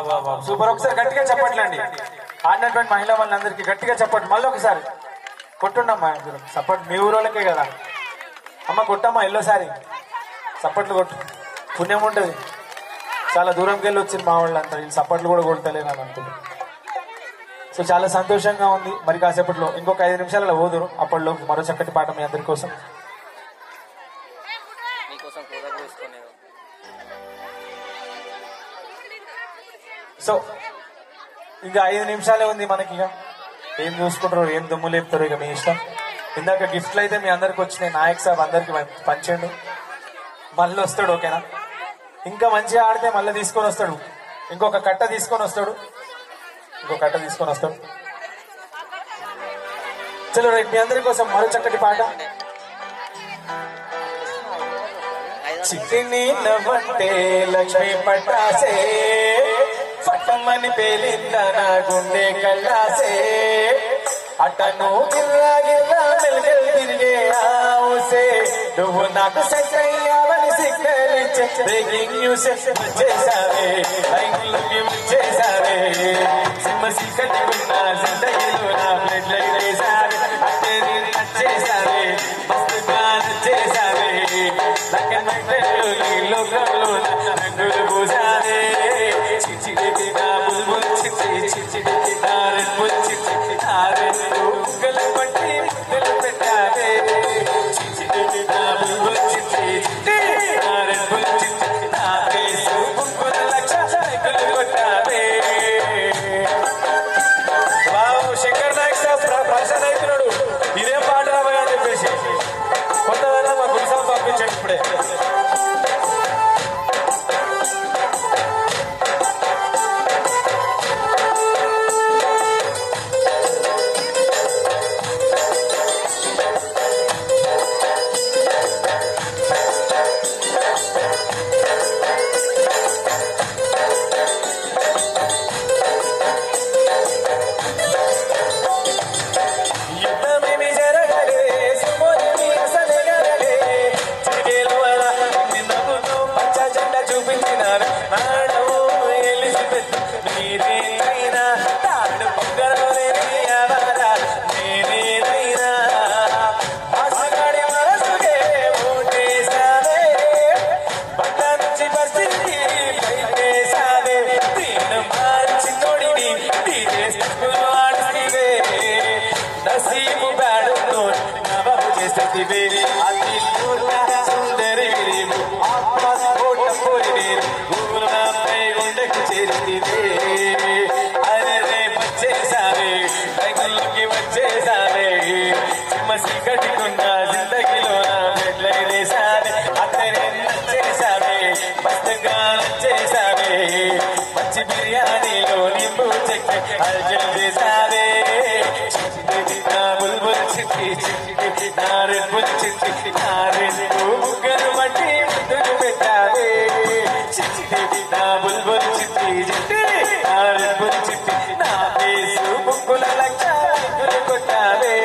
వా వా సూపర్ ఒకసారి గట్టిగా చెప్పట్లండి ఆడినటువంటి మహిళా వాళ్ళందరికీ గట్టిగా చెప్పండి మళ్ళీ ఒకసారి కొట్టుండమ్మా సపోర్ట్ మీ ఊరోళ్ళకే కదా అమ్మ కొట్టమ్మా ఎల్లోసారి సప్పట్లు కొట్టు పుణ్యం ఉంటుంది చాలా దూరంకి వెళ్ళి వచ్చింది మా వాళ్ళంతా వీళ్ళు సప్పట్లు కూడా కొడతలేరు అని అనుకుంటున్నాను సో చాలా సంతోషంగా ఉంది మరి కాసేపట్లో ఇంకొక ఐదు నిమిషాలలో పోదురు అప్పట్లో మరో చక్కటి పాట మీ అందరి కోసం నీకోసం కూర పోసుకునేది సో ఇంకా ఐదు నిమిషాలే ఉంది మనకి ఇక ఏం చూసుకుంటారో ఏం దుమ్ము లేపుతారో ఇక మీ ఇష్టం ఇందాక గిఫ్ట్లు అయితే మీ అందరికి వచ్చినాయి నాయక్ సాబ్ అందరికి పంచండు మళ్ళీ వస్తాడు ఓకేనా ఇంకా మంచిగా ఆడితే మళ్ళీ తీసుకొని వస్తాడు ఇంకొక కట్ట తీసుకొని వస్తాడు ఇంకొక కట్ట తీసుకొని వస్తాడు చలో రైట్ మీ అందరి కోసం మరో చక్కటి పాట చిట్టిని నవ్వంటే లక్ష్మి పట్టాసే పట్టమని పేలింద నా గుండె కల్లాసే అటను గిర్రా గిర్రా మెల్గల్ తిరిగే ఆవుసే నువ్వు నాకు సయ్యావని సిగ్గలిచ్చే బ్రేకింగ్ న్యూస్ వచ్చేసావే లైన్లోకి వచ్చేసావే సింహ సిక్కటి ఉన్న జిందగీలో నా బ్లడ్ లైట్ వేసావే అంటే నేను నచ్చేసావే మస్తుగా నచ్చేసావే లక్కన లోకంలో రంగులు పూసావే చిచ్చి నా బుల్బుల్ చిచ్చి చిచ్చి నా రెడ్బుల్ చిచ్చి నా రెండు బుగ్గలు పట్టి ముద్దలు పెట్టావే చిచ్చి నా బుల్బుల్ చిచ్చి చిచ్చి నా రెడ్బుల్ చిచ్చి నా కేసు బుగ్గల లక్ష రంగులు కొట్టావే వావ్ శంకర్ నాయక్ సాబ్ ప్ర- ప్రసన్న అవుతున్నాడు ఇదే పాట రాబోయే అని చెప్పేసి కొంతవల్ల మా గురుసాం పంపించండి ఇప్పుడే యుద్ధమేమి జరగలే సుమోని అసలే గరలే చిరిగేలువల నిన్నముతో పచ్చ జెండా చూపించినారు నాడు ఎలిజబెత్ మీరేనైనా తాడు పొగ్గరలో లేని అవారా నేనేనైనా ఆశగాడి మనసుకే ఓటేసావే బండ నుంచి పరిస్థితి బయటేసావే దీన్ని మార్చి తోడిని తీరేస్తూ ఆడివే నసీము బ్యాడును నవము చేసేదివే అతి సుందరి విరివు ఆత్మ కోట పోరినే ఊరునాపై ఉండకు చేరితివే అరే రే వచ్చేసావే రైతుల్లోకి వచ్చేసావే సింహ సీకటికున్న జిందగీలో నా మెడ్లై వేసావే అతనే నచ్చేసావే మస్తుగా నచ్చేసావే మంచి బిర్యానీలో నింపు చెక్కి అల్జల్ చేసావే చిట్టి నా బుల్బుల్ చిట్టి చిట్టి నా రెడ్బుల్ చిట్టి నా రెండు ముగ్గురు మట్టి ముద్దులు పెట్టావే చిట్టి నా బుల్బుల్ చిట్టి చిట్టి నా రెడ్బుల్ చిట్టి నా పేసు ముగ్గుల లక్ష ముగ్గులు కొట్టావే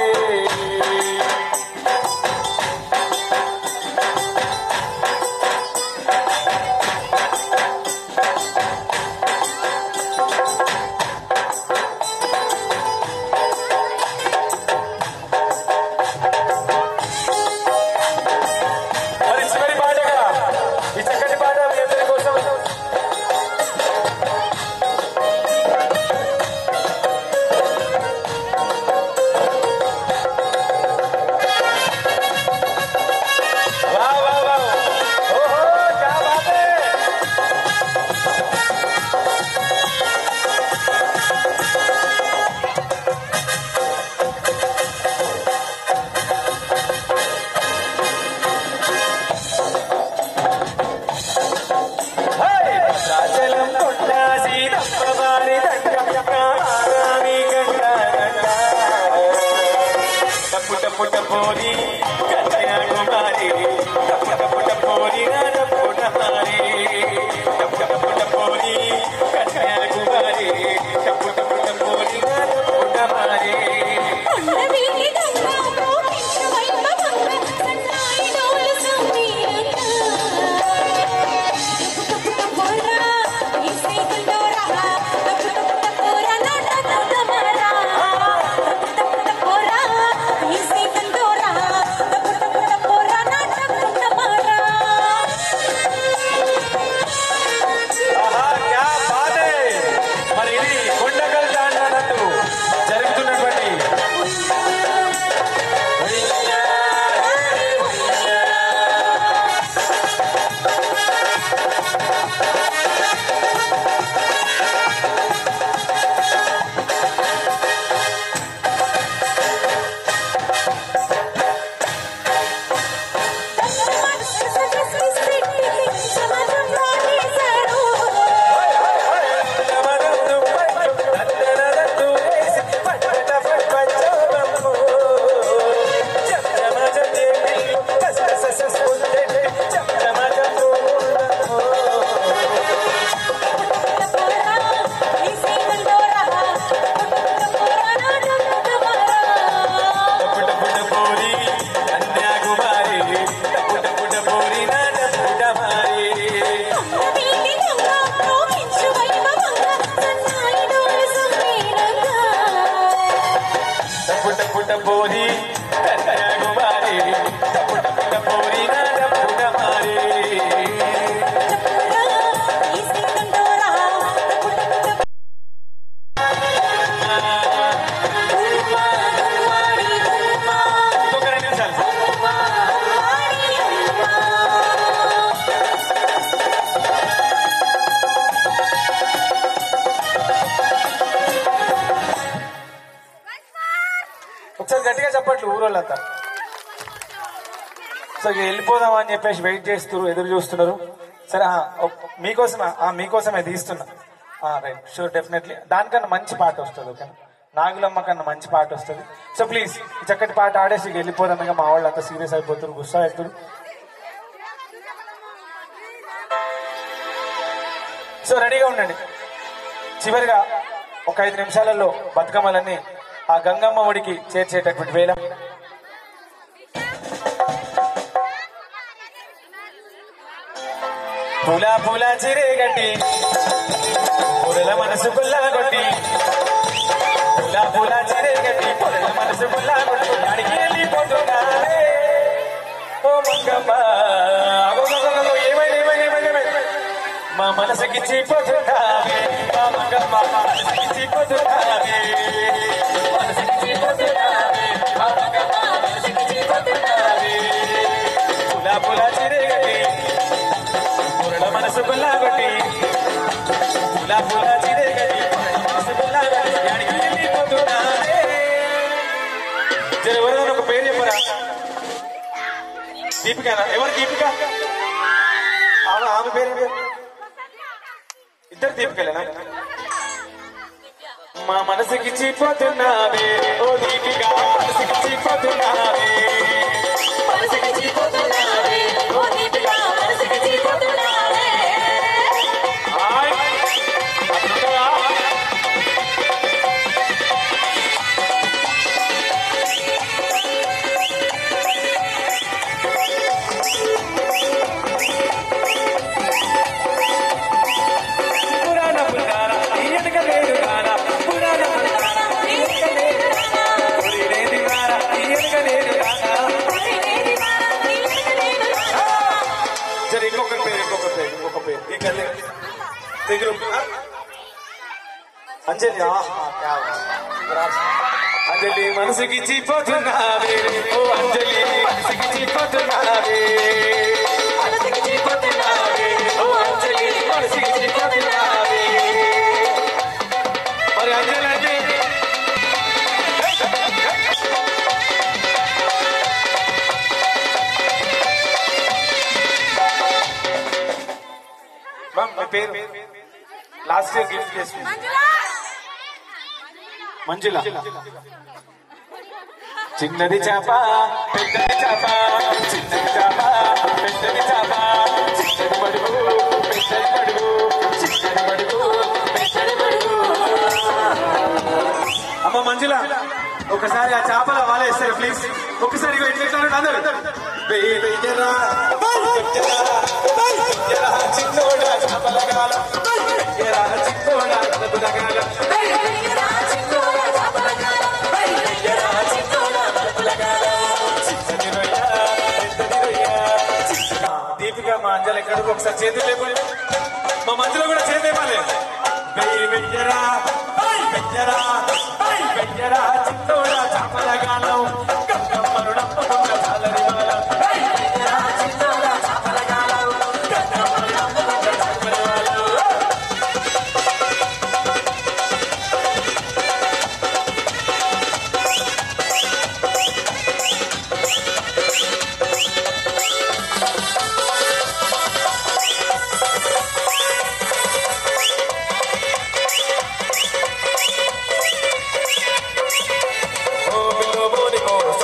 మరి చివరి పాటగా ఈ చక్కటి పాట మీ అందరి కోసం वाह वाह वाह ओहो क्या बात है రాజలం కొండాసి దప్పవారి దండ ఆరామి గంట టప్పు టప్పు టపోరి కన్యాకుమారి టప్పు టప్పు టపోరి టప్పు టమారి టప్పు టప్పు టపోరి కన్యాకుమారి టప్పు టప్పు టపోరి టప్పు టమారి కొండవీటి గంగాలో కించవైన బంగ సన్నాయి డోలు సంబీరంగా. కప్పు కప్పు కప్పురా, ఈ స్నేహితుల్లోరా వాళ్ళంతా సో ఇక వెళ్ళిపోదాం అని చెప్పేసి వెయిట్ చేస్తున్నారు ఎదురు చూస్తున్నారు సరే ఆ, ఒక్- మీకోసమే ఆ, మీకోసమే తీస్తున్నా రైట్ షూర్ డెఫినెట్లీ దానికన్నా మంచి పాట వస్తుంది ఓకే నాగులమ్మ కన్నా మంచి పాట వస్తుంది సో ప్లీజ్ ఈ చక్కటి పాట ఆడేసి ఇక వెళ్ళిపోదాం ఇక మా వాళ్ళు అంతా సీరియస్ అయిపోతారు గుస్సా అవుతారు సో రెడీగా ఉండండి చివరిగా ఒక ఐదు నిమిషాలలో బతుకమ్మలన్నీ ఆ గంగమ్మ ఒడికి చేర్చేటటువంటి వేళ పూల పూల చిరే గట్టి పూల మనసు గుల్లా కొట్టి పూల పూల చిరే గట్టి పూల మనసు గుల్లా కొట్టి అడిగి వెళ్ళిపోతున్నానే ఓ మంగమ్మ అగోగోగోగో, ఏమైంది ఏమైంది ఏమైంది ఏమైంది మా మనసుకి చీపోతున్నావే మా మంగమ్మ మనసుకి చీపోతున్నావే మనసుకి చీపోతున్నావే మా మంగమ్మ మనసుకి చీపోతున్నావే పులా పులా చిరేగటి పురళ మనసు కొల్లాగొట్టి పులా పులా చిరేగటి పురళ మనసు కొల్లాగొట్టి అడిగి వెళ్ళిపోతున్నానే జర ఎవరైనా ఒక పేరు చెప్పరా దీపిక ఎవరు దీపిక ఆమె ఆమె పేరు ఏం పేరు? ఇద్దరు దీపికలేనా మా మనసుకి చీపోతున్నావే ఓ దీపిక మనసుకి చీపోతున్నావే మనసుకి చీపోతున్నావే ఓ దీపిక మనసుకి చీపోతున్నావే హాయ్ అట్లుంటదా? పురాణ పురాణ ఈయనక లేదు గాన పురాణ పురాణ ఈయనక లేదు గాన పురిరేది గాన ఈయనక లేదు గాన సరే ఇంకొక పేరు ఇంకొక పేరు ఇంకొక పేరు ఈ గల్లే దగ్గర అంజలి ఆహా, క్యా బాత్. అంజలి మనసుకి చీపోతున్నావే ఓ అంజలి మనసుకి చీపోతున్నావే మనసుకి చీపోతున్నావే ఓ అంజలి మనసుకి చీపోతున్నావే మరి అంజలి అంటే మ్యామ్ మీ పేరు లాస్ట్ ఇయర్ గిఫ్ట్ చేసి మంజుల చిన్నది చేప పెద్దది చేప చిన్నది చేప పెద్దది చేప చిన్నది పడుగు పెద్దది పడుగు చిన్నది పడుగు పెద్దది పడుగు అమ్మ మంజుల ఒకసారి ఆ చేపల వాలేస్తారు ప్లీజ్ ఒకసారి ఇగో ఇట్లా ఇట్లా అందరూ వెయ్యి వెయ్యరా వెయ్యరా వెయ్యరా చిన్నోడా చేపల గాల వెయ్యరా చిన్నోడా చేపల గాల చిన్నది రొయ్య, పెద్దది రొయ్య. చిన్న- దీపిక మా అంజలి ఎక్కడికి ఒకసారి చేతులు లేకుండా మా మధ్యలో కూడా చేతి ఇవ్వాలి వెయ్యి వెయ్యరా వెయ్యరా వెయ్యరా చిన్నోడా చేపల గాలం గంగమ్మను నమ్మకుండా చాలని మాల వెయ్యరా చిన్నోడా చేపల గాలం గంగమ్మను నమ్మకుండా చాలని మాల ఓ పిల్లో బోనికో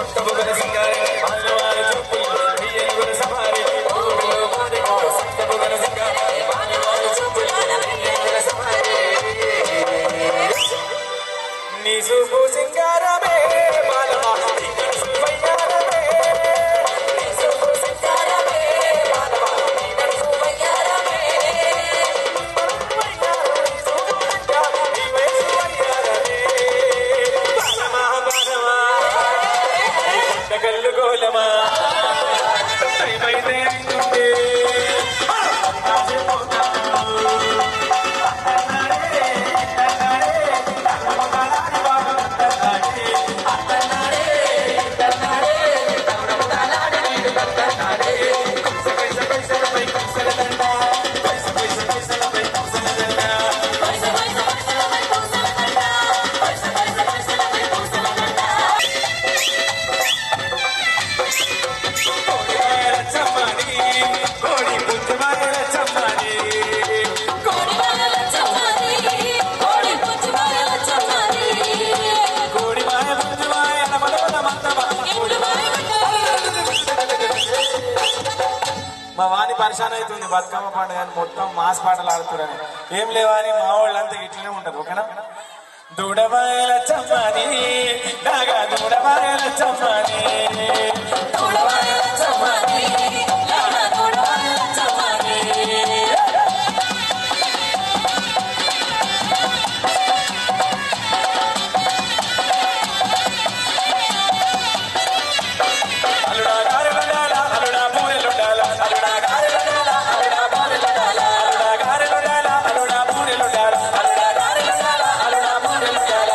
మా వాణి పరిశాన్ అవుతుంది బతుకమ్మ పండుగ అని మొత్తం మాస్ పాటలు ఆడుతున్నారని ఏం లేవా అని మా వాళ్ళంతా ఇట్లనే ఉంటారు ఓకేనా దూడమాయల చమ్మని నాగా దూడమాయల చమ్మని తోడవాళ్ళ చమ్మని, లాల తోడవాళ్ళ చమ్మని. అల్లుడా గారెలుండాల అల్లుడా పూరెలుండాల అల్లుడా గారెలుండాల అల్లుడా పూరెలుండాల అల్లుడా గారెలుండాల అల్లుడా పూరెలుండాల అల్లుడా గారెలుండాల అల్లుడా పూరెలుండాల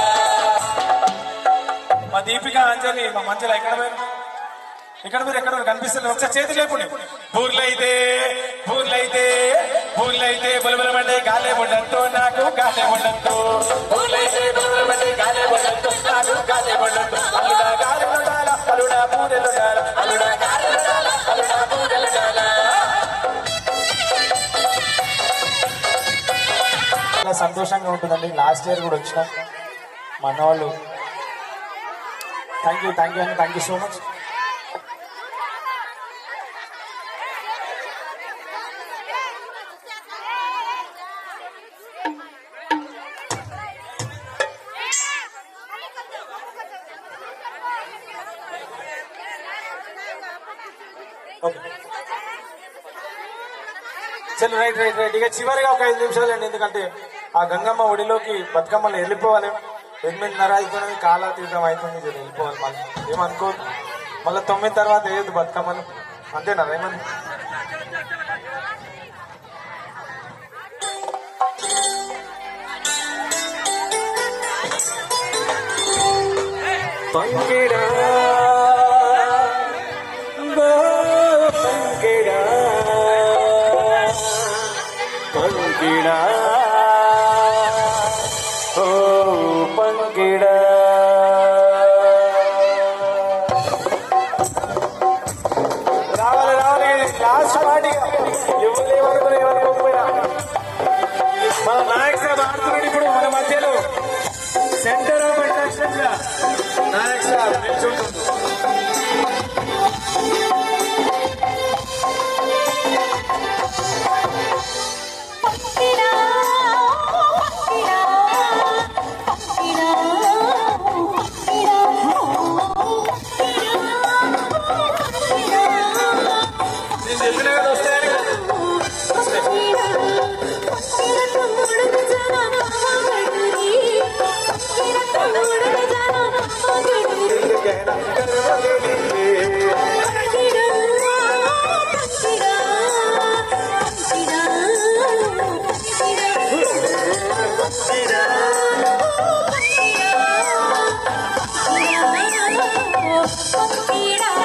మా దీపిక అంజలి మా మంజల ఎక్కడ పోయారు ఇక్కడ మీరు ఎక్కడ కనిపిస్తుంది ఒకసారి చేతి లేపుండి బూర్లైతే బూర్లైతే బూర్లైతే బులబులమంటే గాలే ఉండద్దు నాకు గాలే ఉండద్దు బూర్లైతే బులబులమంటే గాలే ఉండద్దు నాకు గాలే ఉండద్దు అల్లుడా గాలే ఉండాల అల్లుడా పూరెలుండాల అల్లుడా గాలే ఉండాల అల్లుడా పూరెలుండాల చాలా సంతోషంగా ఉంటుందండి లాస్ట్ ఇయర్ కూడా వచ్చినాం మన వాళ్ళు థ్యాంక్ యూ థ్యాంక్ యూ అండి thank you so much okay చలో రైట్ రైట్ రైట్ ఇక చివరిగా ఒక ఐదు నిమిషాలు అండి ఎందుకంటే ఆ గంగమ్మ ఒడిలోకి బతుకమ్మలు వెళ్ళిపోవాలి ఎనిమిదిన్నర అవుతున్నది కాలా తీర్థం అవుతుంది జర వెళ్ళిపోవాలి మళ్ళీ ఏమనుకో మళ్ళీ తొమ్మిది తర్వాత వేయద్దు బతుకమ్మలు అంతేనా ఏమని పంకిడా పంకిడా పంకిడా ఓ పంకిడా రావాలి రావాలి లాస్ట్ పార్టీ ఎవరు ఏమనుకున్నా ఎవరు ఇవ్వకపోయినా మన నాయక్ సాబ్ ఆడుతున్నాడు ఇప్పుడు మన మధ్యలో సెంటర్ ఆఫ్ అట్రాక్షన్ గా నాయక్ సాబ్ నిల్చుంటుంది పంకిడా, పంకిడా, పంకిడా, పంకిడా, నేను చెప్పిన కదా వస్తాయని పంకిడా, పంకిడా, తమ్ముడు జనాన మగడి, పంకిడా, తమ్ముడు జనాన మగడి. పంకిడా, పంకిడా, పంకిడా, పంకిడా, పంకిడా,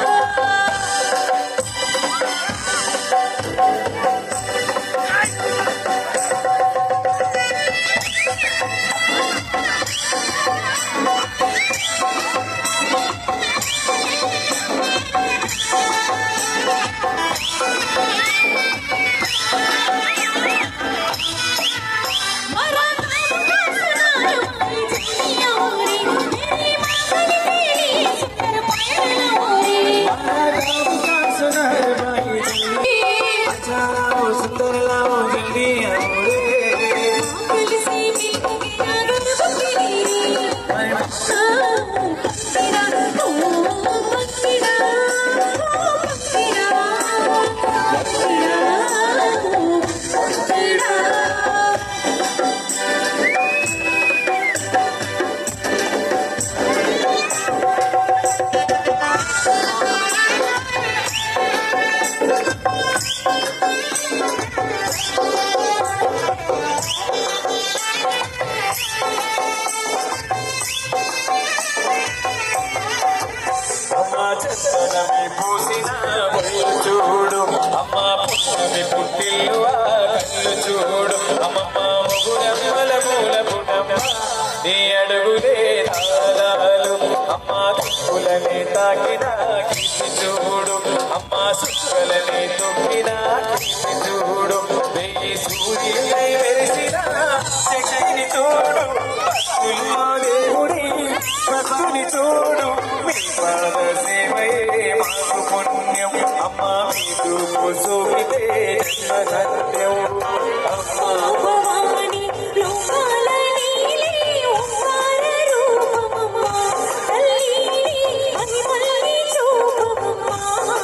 అమ్మ చందనమి పూసిన ఒళ్ళు చూడు అమ్మ పుట్టమి పుట్టిల్లు ఆ కళ్ళు చూడు అమ్మమ్మ మొగుడమ్మల మూల పుటమ్మ నీ అడుగులే తాళాలు అమ్మ దిక్కులని తాకిన కీర్తి చూడు అమ్మ సుక్కలని తొక్కిన కీర్తి చూడు వెయ్యి సూర్యులై వెలిసిన శక్తిని చూడు భక్తుల్లో దేవుడి భక్తుని చూడు మీ పాద సేవయే మాకు పుణ్యం అమ్మ మీదు సోకితే జన్మధన్యం అమ్మా భవాని లోకాల నీలే ఓంకార రూపమమ్మా తల్లి మహిమల్ని చూపమమ్మా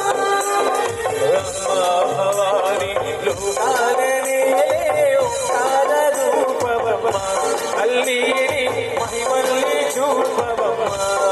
అమ్మా భవాని లోకాలనే ఓంకార రూపమమ్మ తల్లి మహిమల్ని చూపమమ్మ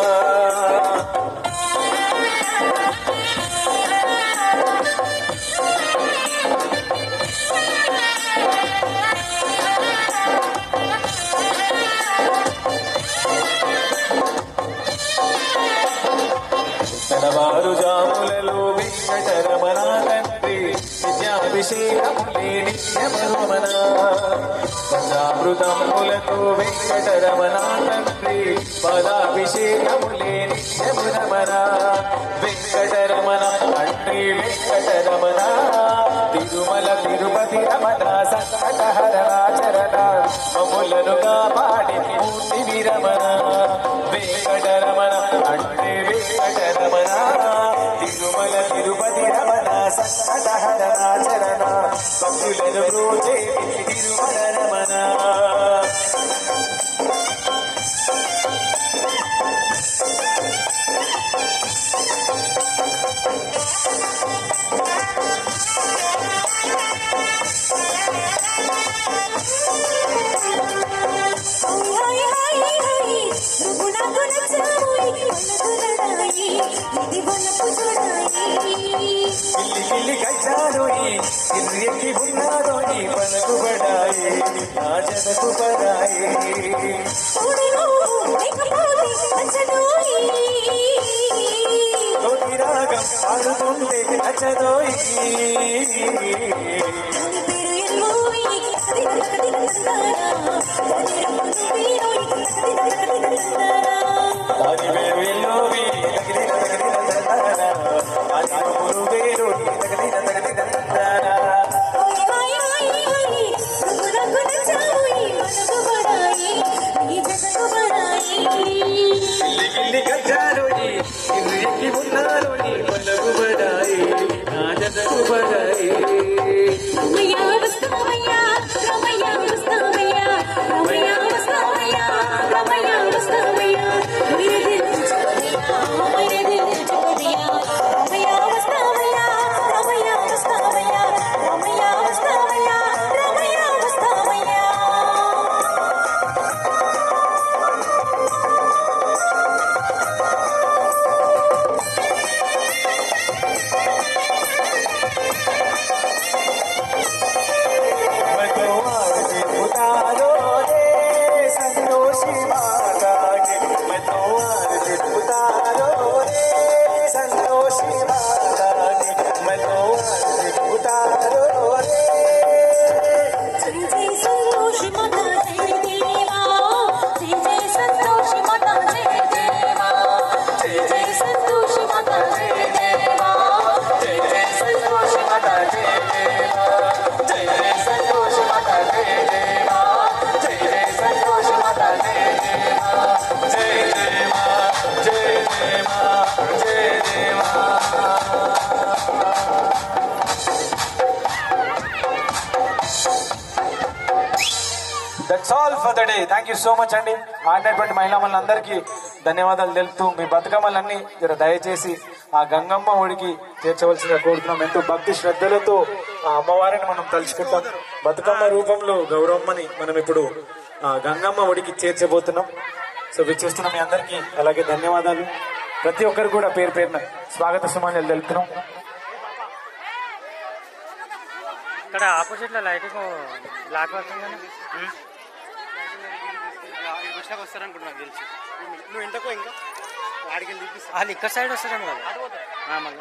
తెల్లవారు జాములలో వెంకటరమణ తండ్రి నిత్యాభిషేకములే నిత్యమరుమన పంచామృతములతో వెంకటరమణ తండ్రి పదాభిషేకములే నిత్యమురమణ వెంకటరమణ తండ్రి వెంకటరమణ తిరుమల తిరుపతి రమణ సంకటహరణాచరణ మమ్ములను కాపాడి మూర్తి విరమణ వెంకటరమణ అంటే వెంకటరమణ తిరుమల తిరుపతి రమణ సంకటహరణాచరణ భక్తులను బ్రోచే Tirumala Ramana hi hi hi నువ్వు నాకు నచ్చావుయ్ వనకులడాయి ఇది వనకు చూడాయి కిల్లి కిల్లి కచ్చారోయి కిర్రెక్కి ఉన్నారోయి పలుకుబడాయి నా జనకు పడాయి తోడును లేకపోతే నచ్చదోయి తోటి రాగం పాడుతుంటే నచ్చదోయి దాని పేరు ఎల్లోయి అది నక్కది నక్కదారా దాని రంగు నువ్వేనోయ్ నక్కది నక్కది నక్కదారా దాని పేరు ఎల్లోవి తగిలిన తగిలిన దండారా దాని రూపులు వేరు తగిలిన తగిలిన దండారా హాయ్ హాయ్ హాయ్ నువ్వు నాకు నచ్చావుయ్ వనకు పడాయి ఈ జగకు పడాయి కిల్లి కిల్లి కచ్చారోయి కిర్రెక్కి ఉన్నారోయి పలుకుబడాయి నా జనకు పడాయి రమయ్య వస్తావయ్యా రమయ్య వస్తావయ్యా రమయ్య వస్తావయ్యా రమయ్య వస్తావయ్యా మేరే దిల్ చుకోదియా మేరే దిల్ చుకోదియా రమయ్య వస్తావయ్యా రమయ్య వస్తావయ్యా రమయ్య వస్తావయ్యా రమయ్య వస్తావయ్యా मतवार उतारो रे संतोषी माता के मतवार उतारो रे संतोषी माता के मतवार उतारो रे जय जय संतोषी माता जय देवा जय जय संतोषी माता जय देवा जय जय संतोषी माता जय देवा जय जय संतोषी माता जय देवा जय जय संतोषी माता जय देवा जय जय संतोषी माता जय देवा जय जय माँ जय जय माँ जय जय माँ that's all for the day thank you so much అండి ఆడినటువంటి మహిళా మనందరికీ ధన్యవాదాలు తెలుపుతూ మీ బతుకమ్మలన్నీ జర దయచేసి ఆ గంగమ్మ ఒడికి చేర్చవలసిందిగా కోరుతున్నాం ఎంతో భక్తి శ్రద్ధలతో ఆ అమ్మవారిని మనం తలుచుకుంటాం బతుకమ్మ రూపంలో గౌరమ్మని మనం ఇప్పుడు ఆ గంగమ్మ ఒడికి చేర్చబోతున్నాం సో విచ్చేస్తున్న మీ అందరికీ అలాగే ధన్యవాదాలు ప్రతి ఒక్కరు కూడా పేరు పేరున స్వాగత సుమాన్యాలు తెలుపుతున్నాం ఇక్కడ ఆపోజిట్ లో లైటింగ్ బ్లాక్ అవుతుందని వచ్చినాక వస్తారనుకుంటున్నా గెలిచి నువ్వు ఇంటకో ఇంకా వాడికి వెళ్ళి తీపిస్తా వాళ్ళు ఇక్కడ సైడ్ వస్తారేమో కదా ఆ, మళ్ళీ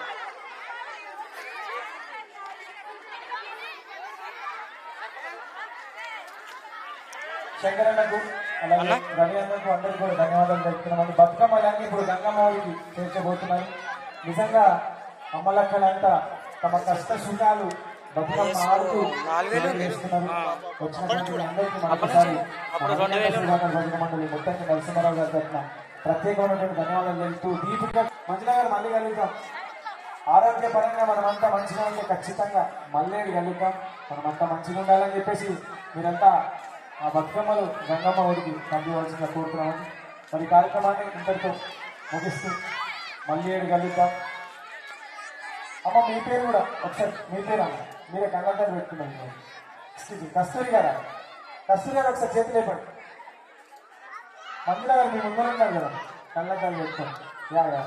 శంకరన్నకు అలాగే రవి అన్నకు అందరికీ కూడా ధన్యవాదాలు తెలుపుతున్నామండి బతుకమ్మలన్నీ ఇప్పుడు గంగమ్మ ఊరికి చేర్చబోతున్నారు నిజంగా అమ్మలక్కలంతా తమ కష్ట సుఖాలు బతుకమ్మ ఆడుతూ నాలుగేళ్ళు ఉంది. చేస్తున్నారు వచ్చినటువంటి అందరికీ మరొకసారి శ్రీకాకుళం భజన మండలి ముత్తంగి నరసింహారావు గారి తరఫున ప్రత్యేకమైనటువంటి ధన్యవాదాలు తెలుపుతూ దీపిక మంజుల గారు మళ్ళీ కలుగుతాం ఆరోగ్యపరంగా మనమంతా మంచిగా ఉంటే ఖచ్చితంగా మళ్ళీ కలుగుతాం మనమంతా మంచిగా ఉండాలని చెప్పేసి మీరంతా ఆ బతుకమ్మలు గంగమ్మ ఒడికి పంపించవలసిందిగా కోరుతున్నామని మరి ఈ కార్యక్రమాన్ని ఇంతటితో ముగిస్తూ మళ్ళీ ఏడు కలుగుతాం అమ్మ మీ పేరు కూడా ఒకసారి మీ పేరు అమ్మ మీరే కళ్ళద్దాలు పెట్టుకున్నాను Excuse me, కస్తూరి గారా కస్తూరి గారు ఒకసారి చేతులు లేపండి మంజుల గారు మీ ముందర ఉన్నారు కదా కళ్ళద్దాలు పెట్టుకోండి యా యా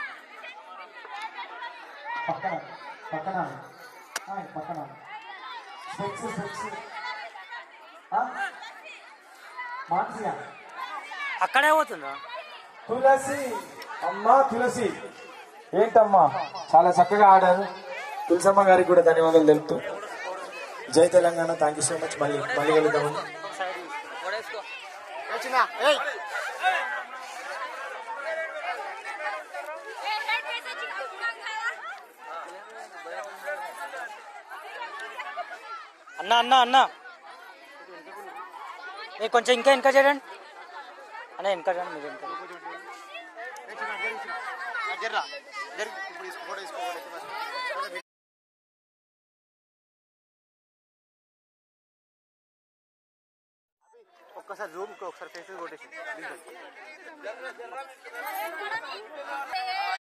పక్కన పక్కన ఆ, పక్కన స్పెక్స్ స్పెక్స్ మాన్సిగా అక్కడే పోతుందా తులసి అమ్మా తులసి ఏంటమ్మా చాలా చక్కగా ఆడారు తులసమ్మ గారికి కూడా ధన్యవాదాలు తెలుపుతూ జై Telangana thank you so much మళ్ళీ మళ్ళీ కలుద్దామని కొడేసుకో వచ్చినా ఏయ్ అన్న అన్న అన్న మీరు కొంచెం ఇంకా ఇంకా చేయండి అన్న ఇంకా చేయండి మీరు ఇంకా జర్రా జర్ ఇప్పుడు తీసుకో ఫోటో తీసుకో ఫోటో తీసుకో. ఒక్కసారి జూమ్ ఒకసారి ఫేస్ కొట్టేసి